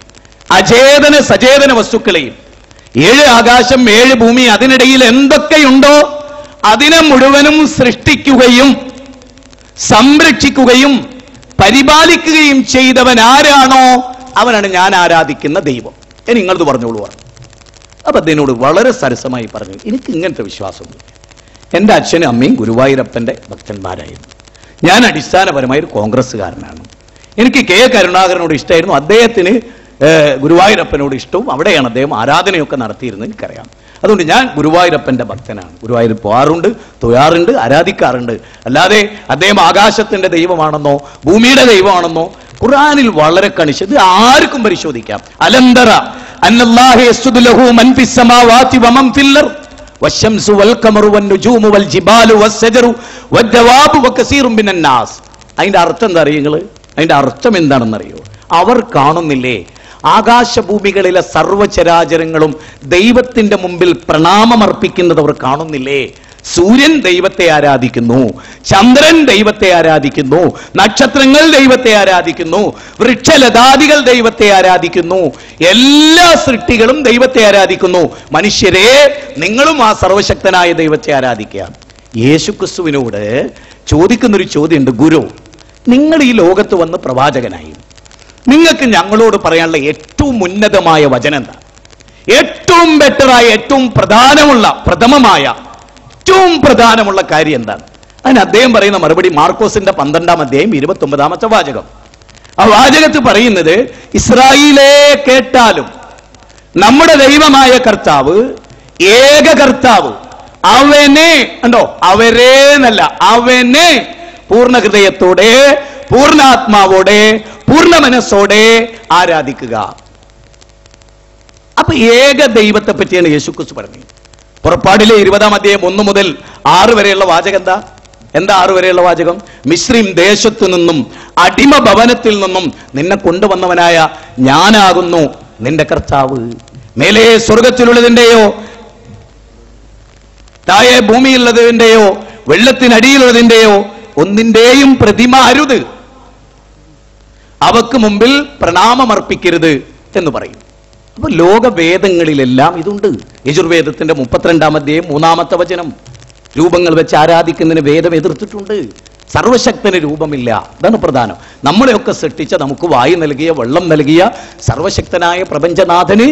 Speaker 1: അചേതന സചേതന വസ്തുക്കളെയും ഏഴ് ആകാശം ഏഴ് ഭൂമി അതിനിടയിൽ എന്തൊക്കെയുണ്ടോ അതിനെ മുഴുവനും സൃഷ്ടിക്കുകയും സംരക്ഷിക്കുകയും പരിപാലിക്കുകയും ചെയ്തവൻ ആരാണോ അവനാണ് ഞാൻ ആരാധിക്കുന്ന ദൈവം ഇനി നിങ്ങളത് പറഞ്ഞോളൂ പറഞ്ഞു അപ്പൊ അതിനോട് വളരെ സരസമായി പറഞ്ഞു എനിക്ക് ഇങ്ങനത്തെ വിശ്വാസമൊന്നുമില്ല എൻ്റെ അച്ഛനും അമ്മയും ഗുരുവായൂരപ്പന്റെ ഭക്തന്മാരായിരുന്നു ഞാൻ അടിസ്ഥാനപരമായി ഒരു കോൺഗ്രസ്സുകാരനാണ് എനിക്ക് കെ കരുണാകരനോട് ഇഷ്ടമായിരുന്നു അദ്ദേഹത്തിന് ഏഹ്, ഗുരുവായൂരപ്പനോട് ഇഷ്ടവും അവിടെയാണ് അദ്ദേഹം ആരാധനയൊക്കെ നടത്തിയിരുന്നത് എനിക്കറിയാം അതുകൊണ്ട് ഞാൻ ഗുരുവായൂരപ്പന്റെ ഭക്തനാണ് ഗുരുവായൂർ പോകാറുണ്ട് തൊഴാറുണ്ട് ആരാധിക്കാറുണ്ട് അല്ലാതെ അദ്ദേഹം ആകാശത്തിന്റെ ദൈവമാണെന്നോ ഭൂമിയുടെ ദൈവമാണെന്നോ ഖുർആനിൽ വളരെ കണിശ് ഇത് ആർക്കും പരിശോധിക്കാം അലന്തറ അന്നല്ലാഹു യസ്ജുദു ലഹു മൻ ഫിസ് സമാവാതി വമൻ ഫിൽ അർദ് والشمس والقمر والنجوم والجبال والشجر والدواب وكثير من الناس അതിന്റെ അർത്ഥം എന്താ അറിയോ നിങ്ങള് അതിന്റെ അർത്ഥം എന്താണെന്നറിയോ അവർ കാണുന്നില്ലേ ആകാശഭൂമികളിലെ സർവചരാചരങ്ങളും ദൈവത്തിന്റെ മുമ്പിൽ പ്രണാമമർപ്പിക്കുന്നത് അവർ കാണുന്നില്ലേ സൂര്യൻ ദൈവത്തെ ആരാധിക്കുന്നു ചന്ദ്രൻ ദൈവത്തെ ആരാധിക്കുന്നു നക്ഷത്രങ്ങൾ ദൈവത്തെ ആരാധിക്കുന്നു വൃക്ഷലതാദികൾ ദൈവത്തെ ആരാധിക്കുന്നു എല്ലാ സൃഷ്ടികളും ദൈവത്തെ ആരാധിക്കുന്നു മനുഷ്യരെ നിങ്ങളും ആ സർവശക്തനായ ദൈവത്തെ ആരാധിക്കുക യേശുക്രിസ്തുവിനോട് ചോദിക്കുന്നൊരു ചോദ്യമുണ്ട് ഗുരു നിങ്ങൾ ഈ ലോകത്ത് വന്ന് പ്രവാചകനായി നിങ്ങൾക്ക് ഞങ്ങളോട് പറയാനുള്ള ഏറ്റവും ഉന്നതമായ വചനം എന്താ ഏറ്റവും ബെറ്ററായ ഏറ്റവും പ്രധാനമുള്ള പ്രഥമമായ ഏറ്റവും പ്രധാനമുള്ള കാര്യം എന്താണ് അതിന് അദ്ദേഹം പറയുന്ന മറുപടി മാർക്കോസിന്റെ പന്ത്രണ്ടാം അധ്യായം ഇരുപത്തി ഒമ്പതാമത്തെ വാചകം ആ വാചകത്ത് പറയുന്നത് ഇസ്രായേലേ കേട്ടാലും നമ്മുടെ ദൈവമായ കർത്താവ് ഏക കർത്താവ് അവനെ ഉണ്ടോ അവരെ എന്നല്ല അവനെ പൂർണ്ണ ഹൃദയത്തോടെ പൂർണ്ണാത്മാവോടെ പൂർണ്ണ മനസ്സോടെ ആരാധിക്കുക അപ്പൊ ഏക ദൈവത്തെ പറ്റിയാണ് യേശുക്രിസ്തു പറഞ്ഞത് പുറപ്പാടിലെ ഇരുപതാം അധ്യായം ഒന്ന് മുതൽ ആറ് വരെയുള്ള വാചകം എന്താ എന്താ ആറ് വരെയുള്ള വാചകം മിശ്രീം ദേശത്തു നിന്നും അടിമ ഭവനത്തിൽ നിന്നും നിന്നെ കൊണ്ടുവന്നവനായ ഞാനാകുന്നു നിന്റെ കർത്താവ് മേലെ സ്വർഗത്തിലുള്ളതിന്റെയോ താഴെ ഭൂമിയിലുള്ളതിന്റെയോ വെള്ളത്തിനടിയിലുള്ളതിന്റെയോ ഒന്നിന്റെയും പ്രതിമ അരുത് അവക്ക് മുമ്പിൽ പ്രണാമമർപ്പിക്കരുത് എന്ന് പറയും അപ്പൊ ലോകവേദങ്ങളിലെല്ലാം ഇതുണ്ട് യജുർവേദത്തിന്റെ മുപ്പത്തിരണ്ടാം അധ്യായം മൂന്നാമത്തെ വചനം രൂപങ്ങൾ വെച്ച് ആരാധിക്കുന്നതിന് വേദം എതിർത്തിട്ടുണ്ട് സർവശക്തന് രൂപമില്ല അതാണ് പ്രധാനം നമ്മളെയൊക്കെ സൃഷ്ടിച്ച നമുക്ക് വായു നൽകിയ വെള്ളം നൽകിയ സർവശക്തനായ പ്രപഞ്ചനാഥന്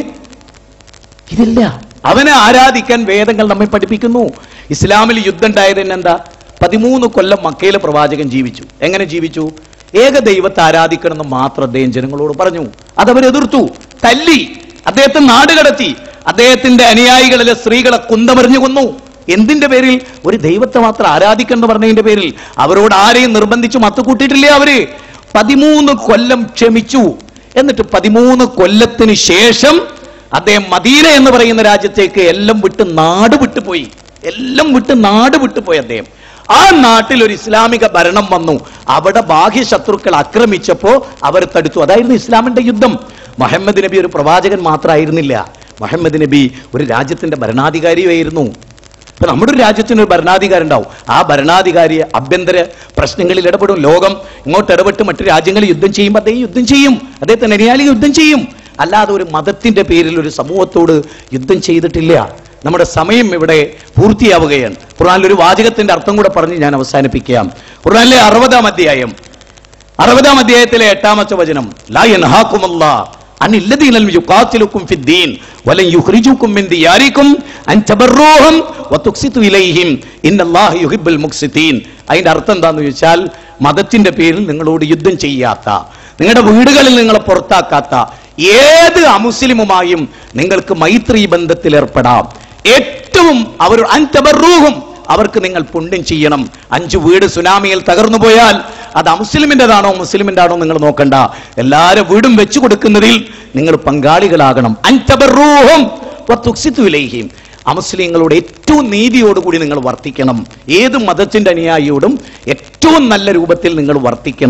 Speaker 1: ഇതില്ല അവനെ ആരാധിക്കാൻ വേദങ്ങൾ നമ്മെ പഠിപ്പിക്കുന്നു ഇസ്ലാമിൽ യുദ്ധം ഉണ്ടായത് എന്താ പതിമൂന്ന് കൊല്ലം മക്കയിലെ പ്രവാചകൻ ജീവിച്ചു എങ്ങനെ ജീവിച്ചു ഏക ദൈവത്തെ ആരാധിക്കണമെന്ന് മാത്രം അദ്ദേഹം ജനങ്ങളോട് പറഞ്ഞു അതവർ എതിർത്തു തല്ലി അദ്ദേഹത്തെ നാട് കടത്തി അദ്ദേഹത്തിന്റെ അനുയായികളിലെ സ്ത്രീകളെ കുന്തമറിഞ്ഞു കൊന്നു എന്തിന്റെ പേരിൽ ഒരു ദൈവത്തെ മാത്രം ആരാധിക്കണം പറഞ്ഞതിന്റെ പേരിൽ അവരോട് ആരെയും നിർബന്ധിച്ചു മത്ത് കൂട്ടിയിട്ടില്ലേ അവര് പതിമൂന്ന് കൊല്ലം ക്ഷമിച്ചു എന്നിട്ട് പതിമൂന്ന് കൊല്ലത്തിന് ശേഷം അദ്ദേഹം മദീന എന്ന് പറയുന്ന രാജ്യത്തേക്ക് എല്ലാം വിട്ട് നാട് വിട്ടുപോയി എല്ലാം വിട്ട് നാട് വിട്ടുപോയി അദ്ദേഹം ആ നാട്ടിൽ ഒരു ഇസ്ലാമിക ഭരണം വന്നു അവിടെ ബാഹ്യ ശത്രുക്കൾ ആക്രമിച്ചപ്പോ അവർ തടുത്തു അതായിരുന്നു ഇസ്ലാമിന്റെ യുദ്ധം മുഹമ്മദ് നബി ഒരു പ്രവാചകൻ മാത്രമായിരുന്നില്ല മുഹമ്മദ് നബി ഒരു രാജ്യത്തിന്റെ ഭരണാധികാരിയായിരുന്നു ഇപ്പൊ നമ്മുടെ ഒരു രാജ്യത്തിന് ഒരു ഭരണാധികാരി ഉണ്ടാവും ആ ഭരണാധികാരി ആഭ്യന്തര പ്രശ്നങ്ങളിൽ ഇടപെടും ലോകം ഇങ്ങോട്ട് ഇടപെട്ട് മറ്റു രാജ്യങ്ങളിൽ യുദ്ധം ചെയ്യുമ്പോൾ അദ്ദേഹം യുദ്ധം ചെയ്യും അദ്ദേഹത്തിന് അനുയാലി യുദ്ധം ചെയ്യും അല്ലാതെ ഒരു മതത്തിന്റെ പേരിൽ ഒരു സമൂഹത്തോട് യുദ്ധം ചെയ്തിട്ടില്ല നമ്മുടെ സമയം ഇവിടെ പൂർത്തിയാവുകയാണ് ഖുർആനിൽ ഒരു വാചകത്തിന്റെ അർത്ഥം കൂടെ പറഞ്ഞ് ഞാൻ അവസാനിപ്പിക്കാം ഖുർആനിലെ അറുപതാം അധ്യായം അറുപതാം അധ്യായത്തിലെ എട്ടാമത്തെ വചനം ലാ യൻഹാക്കുമല്ലാ അൻ ഇല്ലദീന യുഖാതിലുക്കും ഫിദ്ദീൻ വലൻ യുഖ്രിജുക്കും മിൻ ദിയാരിക്കും അൻ തബറൂഹും വതുഖ്സിതു ഇലൈഹിം ഇന്നല്ലാഹ യുഹിബ്ബുൽ മുഖ്സിതീൻ അതിന്റെ അർത്ഥം എന്താന്ന് ചോദിച്ചാൽ മതത്തിന്റെ പേരിൽ നിങ്ങളോട് യുദ്ധം ചെയ്യാത്ത നിങ്ങളുടെ വീടുകളിൽ നിങ്ങളെ പുറത്താക്കാത്ത ഏത് അമുസ്ലിമുമായും നിങ്ങൾക്ക് മൈത്രി ബന്ധത്തിൽ ഏർപ്പെടാം ഏറ്റവും അവർ അൻതബറൂഹും അവർക്ക് നിങ്ങൾ പുണ്യം ചെയ്യണം അഞ്ചു വീട് സുനാമിയിൽ തകർന്നു പോയാൽ അത് അമുസ്ലിമിൻ്റെതാണോ മുസ്ലിമിൻ്റെ ആണോ നിങ്ങൾ നോക്കണ്ട എല്ലാവരും വീടും വെച്ചു കൊടുക്കുന്നതിൽ നിങ്ങൾ പങ്കാളികളാകണം അൻതബറൂഹും വതുഖ്സിതു ഇലൈഹിം അമുസ്ലിങ്ങളോട് ഏറ്റവും നീതിയോടുകൂടി നിങ്ങൾ വർത്തിക്കണം ഏത് മതത്തിന്റെ അനുയായിയോടും ഏറ്റവും നല്ല രൂപത്തിൽ നിങ്ങൾ വർത്തിക്കണം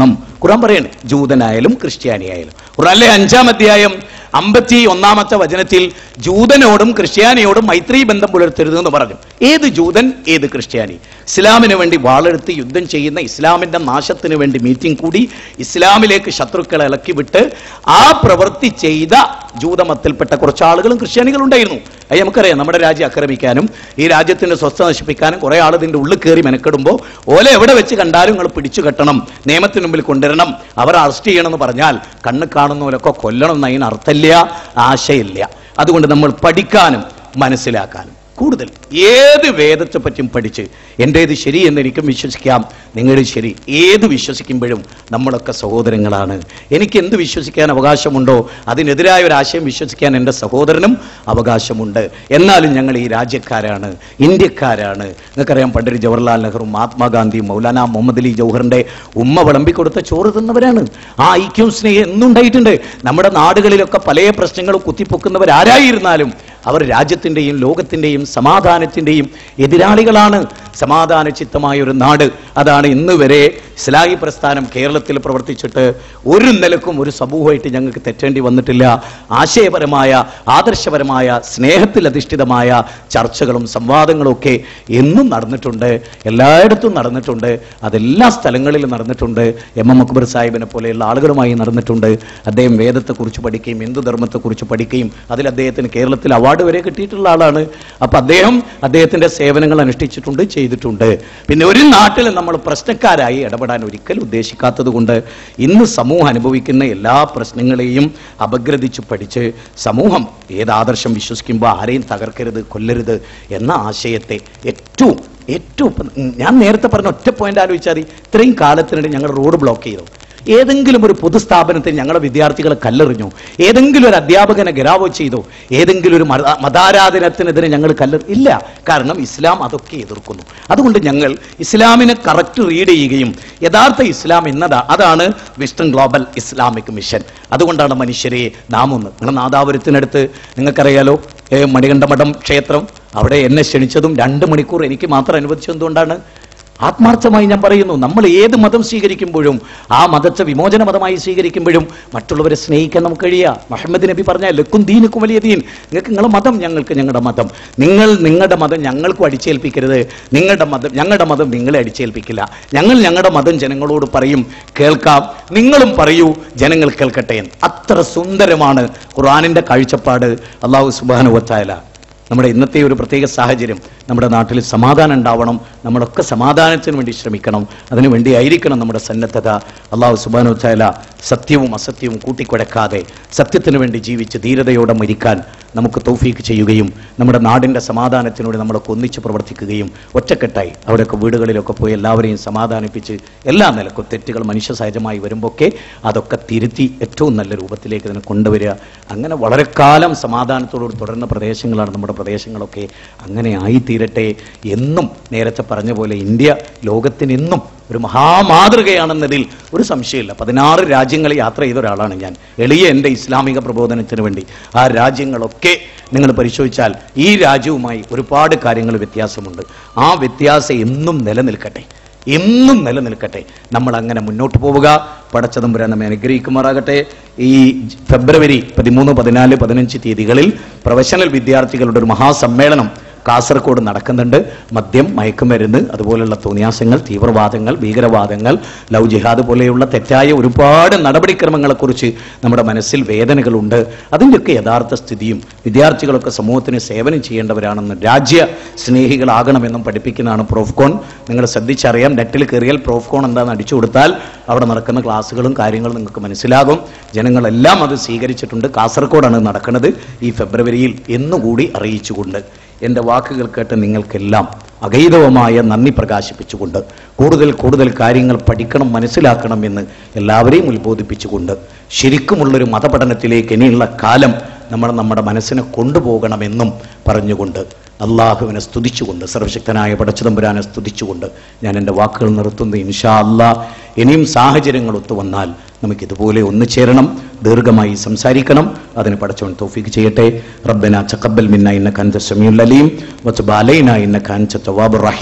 Speaker 1: ഖുറാൻ പറയാണ് ജൂതനായാലും ക്രിസ്ത്യാനിയായാലും ഖുറാനിലെ അഞ്ചാം അധ്യായം അമ്പത്തി ഒന്നാമത്തെ വചനത്തിൽ ജൂതനോടും ക്രിസ്ത്യാനിയോടും മൈത്രി ബന്ധം പുലർത്തരുത് എന്ന് പറഞ്ഞു ഏത് ജൂതൻ ഏത് ക്രിസ്ത്യാനി ഇസ്ലാമിന് വേണ്ടി വാളെടുത്ത് യുദ്ധം ചെയ്യുന്ന ഇസ്ലാമിന്റെ നാശത്തിന് വേണ്ടി മീറ്റിംഗ് കൂടി ഇസ്ലാമിലേക്ക് ശത്രുക്കളെ ഇളക്കി വിട്ട് ആ പ്രവൃത്തി ചെയ്ത ജൂതമത്തിൽപ്പെട്ട കുറച്ച് ആളുകളും ക്രിസ്ത്യാനികളും ഉണ്ടായിരുന്നു അത് നമുക്കറിയാം നമ്മുടെ രാജ്യം ആക്രമിക്കാനും ഈ രാജ്യത്തിന്റെ സ്വസ്ഥ നശിപ്പിക്കാനും കുറെ ആൾ ഇതിന്റെ ഉള്ളിൽ കയറി മെനക്കെടുമ്പോൾ ഓല എവിടെ വെച്ച് കണ്ടാലും നിങ്ങൾ പിടിച്ചു കെട്ടണം നിയമത്തിന് മുമ്പിൽ കൊണ്ടുവരണം അവർ അറസ്റ്റ് ചെയ്യണമെന്ന് പറഞ്ഞാൽ കണ്ണ് കാണുന്നവരൊക്കെ കൊല്ലണം എന്ന് അതിന് അർത്ഥമില്ല ആശയില്ല അതുകൊണ്ട് നമ്മൾ പഠിക്കാനും മനസ്സിലാക്കാനും കൂടുതൽ ഏത് വേദത്തെ പറ്റിയും പഠിച്ച് എൻ്റേത് ശരി എന്ന് എനിക്കും വിശ്വസിക്കാം നിങ്ങളുടെ ശരി ഏത് വിശ്വസിക്കുമ്പോഴും നമ്മളൊക്കെ സഹോദരങ്ങളാണ് എനിക്ക് എന്ത് വിശ്വസിക്കാൻ അവകാശമുണ്ടോ അതിനെതിരായ ഒരു ആശയം വിശ്വസിക്കാൻ എൻ്റെ സഹോദരനും അവകാശമുണ്ട് എന്നാലും ഞങ്ങൾ ഈ രാജ്യക്കാരാണ് ഇന്ത്യക്കാരാണ് നിങ്ങൾക്കറിയാം പണ്ഡിറ്റ് ജവഹർലാൽ നെഹ്റു മഹാത്മാഗാന്ധി മൗലാന മുഹമ്മദ് അലി ജൗഹറിന്റെ ഉമ്മ വിളമ്പിക്കൊടുത്ത ചോറ് തിന്നവരാണ് ആ ഐക്യവും സ്നേഹം എന്നുണ്ടായിട്ടുണ്ട് നമ്മുടെ നാടുകളിലൊക്കെ പല പ്രശ്നങ്ങളും കുത്തിപ്പൊക്കുന്നവരാരായിരുന്നാലും അവർ രാജ്യത്തിൻ്റെയും ലോകത്തിൻ്റെയും സമാധാനത്തിൻ്റെയും എതിരാളികളാണ് സമാധാന ചിത്തമായ ഒരു നാട് അതാണ് ഇന്ന് വരെ ഇസ്ലാഹി പ്രസ്ഥാനം കേരളത്തിൽ പ്രവർത്തിച്ചിട്ട് ഒരു നിലക്കും ഒരു സമൂഹമായിട്ട് ഞങ്ങൾക്ക് തെറ്റേണ്ടി വന്നിട്ടില്ല ആശയപരമായ ആദർശപരമായ സ്നേഹത്തിൽ അധിഷ്ഠിതമായ ചർച്ചകളും സംവാദങ്ങളും ഒക്കെ എന്നും നടന്നിട്ടുണ്ട് എല്ലായിടത്തും നടന്നിട്ടുണ്ട് അതെല്ലാ സ്ഥലങ്ങളിലും നടന്നിട്ടുണ്ട് എം എം അക്ബർ സാഹിബിനെ പോലെയുള്ള ആളുകളുമായി നടന്നിട്ടുണ്ട് അദ്ദേഹം വേദത്തെക്കുറിച്ച് പഠിക്കുകയും ഹിന്ദു ധർമ്മത്തെക്കുറിച്ച് പഠിക്കുകയും അതിൽ അദ്ദേഹത്തിന് കേരളത്തിൽ അവാർഡ് വരെ കിട്ടിയിട്ടുള്ള ആളാണ് അപ്പൊ അദ്ദേഹം അദ്ദേഹത്തിന്റെ സേവനങ്ങൾ അനുഷ്ഠിച്ചിട്ടുണ്ട് ചെയ്തിട്ടുണ്ട് പിന്നെ ഒരു നാട്ടിൽ നമ്മൾ പ്രശ്നക്കാരായി ഇടപെടാൻ ഒരിക്കലും ഉദ്ദേശിക്കാത്തത് കൊണ്ട് ഇന്ന് സമൂഹം അനുഭവിക്കുന്ന എല്ലാ പ്രശ്നങ്ങളെയും അപഗ്രഥിച്ച് പഠിച്ച് സമൂഹം ഏത് ആദർശം വിശ്വസിക്കുമ്പോൾ ആരെയും തകർക്കരുത് കൊല്ലരുത് എന്ന ആശയത്തെ ഏറ്റവും ഏറ്റവും ഇപ്പം ഞാൻ നേരത്തെ പറഞ്ഞ ഒറ്റ പോയിന്റ് ആലോചിച്ചാൽ മതി ഇത്രയും കാലത്തിനിടെ ഞങ്ങൾ റോഡ് ബ്ലോക്ക് ചെയ്തു ഏതെങ്കിലും ഒരു പൊതുസ്ഥാപനത്തിൽ ഞങ്ങളെ വിദ്യാർത്ഥികളെ കല്ലെറിഞ്ഞു ഏതെങ്കിലും ഒരു അധ്യാപകനെ ഗരാവോ ചെയ്തോ ഏതെങ്കിലും ഒരു മത- മതാരാധനത്തിനെതിരെ ഞങ്ങൾ കല്ലെറി ഇല്ല കാരണം ഇസ്ലാം അതൊക്കെ എതിർക്കുന്നു അതുകൊണ്ട് ഞങ്ങൾ ഇസ്ലാമിനെ കറക്റ്റ് റീഡ് ചെയ്യുകയും യഥാർത്ഥ ഇസ്ലാം എന്നതാ അതാണ് വിസ്റ്റൺ ഗ്ലോബൽ ഇസ്ലാമിക് മിഷൻ അതുകൊണ്ടാണ് മനുഷ്യരെ നാം ഒന്ന് നിങ്ങളുടെ നാദാപുരത്തിനടുത്ത് നിങ്ങൾക്കറിയാലോ ഏ, മണികണ്ഠമഠം ക്ഷേത്രം അവിടെ എന്നെ ക്ഷണിച്ചതും രണ്ട് മണിക്കൂർ എനിക്ക് മാത്രം അനുവദിച്ചത് എന്തുകൊണ്ടാണ് ആത്മാർത്ഥമായി ഞാൻ പറയുന്നു നമ്മൾ ഏത് മതം സ്വീകരിക്കുമ്പോഴും ആ മതത്തെ വിമോചന മതമായി സ്വീകരിക്കുമ്പോഴും മറ്റുള്ളവരെ സ്നേഹിക്കാൻ നമുക്ക് കഴിയുക മുഹമ്മദ് നബി പറഞ്ഞ ലക്കും ദീനുക്കും വലിയ ദീൻ നിങ്ങൾക്ക് നിങ്ങളുടെ മതം ഞങ്ങൾക്ക് ഞങ്ങളുടെ മതം നിങ്ങൾ നിങ്ങളുടെ മതം ഞങ്ങൾക്കും അടിച്ചേൽപ്പിക്കരുത് നിങ്ങളുടെ മതം ഞങ്ങളുടെ മതം നിങ്ങളെ അടിച്ചേൽപ്പിക്കില്ല ഞങ്ങൾ ഞങ്ങളുടെ മതം ജനങ്ങളോട് പറയും കേൾക്കാം നിങ്ങളും പറയൂ ജനങ്ങൾ കേൾക്കട്ടെ എന്ന് അത്ര സുന്ദരമാണ് ഖുർആാനിന്റെ കാഴ്ചപ്പാട് അള്ളാഹു സുബാനുവത്തായാല നമ്മുടെ ഇന്നത്തെ ഒരു പ്രത്യേക സാഹചര്യം നമ്മുടെ നാട്ടിൽ സമാധാനം ഉണ്ടാവണം നമ്മളൊക്കെ സമാധാനത്തിന് വേണ്ടി ശ്രമിക്കണം അതിനു വേണ്ടി ആയിരിക്കണം നമ്മുടെ സന്നദ്ധത അള്ളാഹു സുബാനു താല സത്യവും അസത്യവും കൂട്ടിക്കുഴക്കാതെ സത്യത്തിന് വേണ്ടി ജീവിച്ച് ധീരതയോടെ മരിക്കാൻ നമുക്ക് തൗഫീക്ക് ചെയ്യുകയും നമ്മുടെ നാടിൻ്റെ സമാധാനത്തിനോട് നമ്മളൊക്കെ ഒന്നിച്ച് പ്രവർത്തിക്കുകയും ഒറ്റക്കെട്ടായി അവിടെയൊക്കെ വീടുകളിലൊക്കെ പോയി എല്ലാവരെയും സമാധാനിപ്പിച്ച് എല്ലാ നിലക്കും തെറ്റുകൾ മനുഷ്യ സഹജമായി വരുമ്പോഴൊക്കെ അതൊക്കെ തിരുത്തി ഏറ്റവും നല്ല രൂപത്തിലേക്ക് ഇതിനെ കൊണ്ടുവരിക അങ്ങനെ വളരെ കാലം സമാധാനത്തോടുകൂടി തുടരുന്ന പ്രദേശങ്ങളാണ് നമ്മുടെ പ്രദേശങ്ങളൊക്കെ അങ്ങനെ ആയിത്തീരട്ടെ എന്നും നേരത്തെ പറഞ്ഞ പോലെ ഇന്ത്യ ലോകത്തിന് എന്നും ഒരു മഹാമാതൃകയാണെന്നതിൽ ഒരു സംശയമില്ല പതിനാറ് രാജ്യങ്ങൾ യാത്ര ചെയ്ത ഒരാളാണ് ഞാൻ എളിയ എൻ്റെ ഇസ്ലാമിക പ്രബോധനത്തിന് വേണ്ടി ആ രാജ്യങ്ങളൊക്കെ നിങ്ങൾ പരിശോധിച്ചാൽ ഈ രാജ്യവുമായി ഒരുപാട് കാര്യങ്ങൾ വ്യത്യാസമുണ്ട് ആ വ്യത്യാസം എന്നും നിലനിൽക്കട്ടെ എന്നും നിലനിൽക്കട്ടെ നമ്മൾ അങ്ങനെ മുന്നോട്ട് പോവുക പടച്ചതമ്പുരാൻ നമ്മെ അനുഗ്രഹിക്കുമാറാകട്ടെ ഈ ഫെബ്രുവരി പതിമൂന്ന് പതിനാല് പതിനഞ്ച് തീയതികളിൽ പ്രൊഫഷണൽ വിദ്യാർത്ഥികളുടെ ഒരു മഹാസമ്മേളനം കാസർഗോഡ് നടക്കുന്നുണ്ട് മദ്യം മയക്കുമരുന്ന് അതുപോലുള്ള തോന്നിയാസങ്ങൾ തീവ്രവാദങ്ങൾ ഭീകരവാദങ്ങൾ ലവ് ജിഹാദ് പോലെയുള്ള തെറ്റായ ഒരുപാട് നടപടിക്രമങ്ങളെക്കുറിച്ച് നമ്മുടെ മനസ്സിൽ വേദനകളുണ്ട് അതിൻ്റെയൊക്കെ യഥാർത്ഥ സ്ഥിതിയും വിദ്യാർത്ഥികളൊക്കെ സമൂഹത്തിന് സേവനം ചെയ്യേണ്ടവരാണെന്ന് രാജ്യ സ്നേഹികളാകണമെന്നും പഠിപ്പിക്കുന്നതാണ് പ്രോഫ്കോൺ നിങ്ങൾ ശ്രദ്ധിച്ചറിയാം നെറ്റിൽ കയറിയാൽ പ്രോഫ്കോൺ എന്താണെന്ന് അടിച്ചു കൊടുത്താൽ അവിടെ നടക്കുന്ന ക്ലാസ്സുകളും കാര്യങ്ങളും നിങ്ങൾക്ക് മനസ്സിലാകും ജനങ്ങളെല്ലാം അത് സ്വീകരിച്ചിട്ടുണ്ട് കാസർഗോഡാണ് നടക്കുന്നത് ഈ ഫെബ്രുവരിയിൽ എന്നുകൂടി അറിയിച്ചുകൊണ്ട് എൻ്റെ വാക്കുകൾ കേട്ട് നിങ്ങൾക്കെല്ലാം അഗൈതവമായ നന്ദി പ്രകാശിപ്പിച്ചുകൊണ്ട് കൂടുതൽ കൂടുതൽ കാര്യങ്ങൾ പഠിക്കണം മനസ്സിലാക്കണം എന്ന് എല്ലാവരെയും ഉത്ബോധിപ്പിച്ചുകൊണ്ട് ശരിക്കുമുള്ളൊരു മതപഠനത്തിലേക്ക് ഇനിയുള്ള കാലം നമ്മൾ നമ്മുടെ മനസ്സിനെ കൊണ്ടുപോകണമെന്നും പറഞ്ഞുകൊണ്ട് അള്ളാഹുവിനെ സ്തുതിച്ചുകൊണ്ട് സർവശക്തനായ പടച്ചുതമ്പുരാനെ സ്തുതിച്ചുകൊണ്ട് ഞാൻ എൻ്റെ വാക്കുകൾ നിർത്തുന്നു ഇൻഷാ അല്ലാ ഇനിയും സാഹചര്യങ്ങൾ ഒത്തുവന്നാൽ നമുക്ക് ഇതുപോലെ ഒന്നു ചേരണം ദീർഘമായി സംസാരിക്കണം അതിന് പടച്ചവൻ തോഫീക്ക് ചെയ്യട്ടെ റബ്ബന ചക്കബൽ മിന്ന ഇന്ന കന്ത സമീഉൽ അലീം വതുബ് അലൈന ഇന്ന കൻത തവാബുർ റഹീം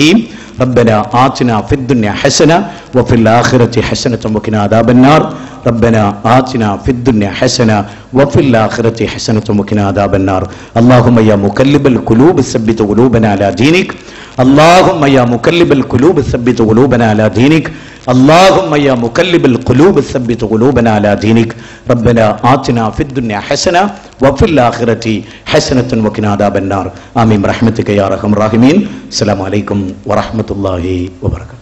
Speaker 1: ربنا آتنا في الدنيا حسنة وفي الآخرة حسنة وقنا عذاب النار ربنا آتنا في الدنيا حسنة وفي الآخرة حسنة وقنا عذاب النار اللهم يا مقلب القلوب ثبت قلوبنا على دينك اللهم يا مقلب القلوب ثبت قلوبنا على دينك اللهم يا مقلب القلوب ثبت قلوبنا على دينك ربنا آتنا في الدنيا حسنة وفي الآخرة حسنة وقنا عذاب النار آمين برحمتك يا أرحم الراحمين السلام عليكم ورحمة الله وبركاته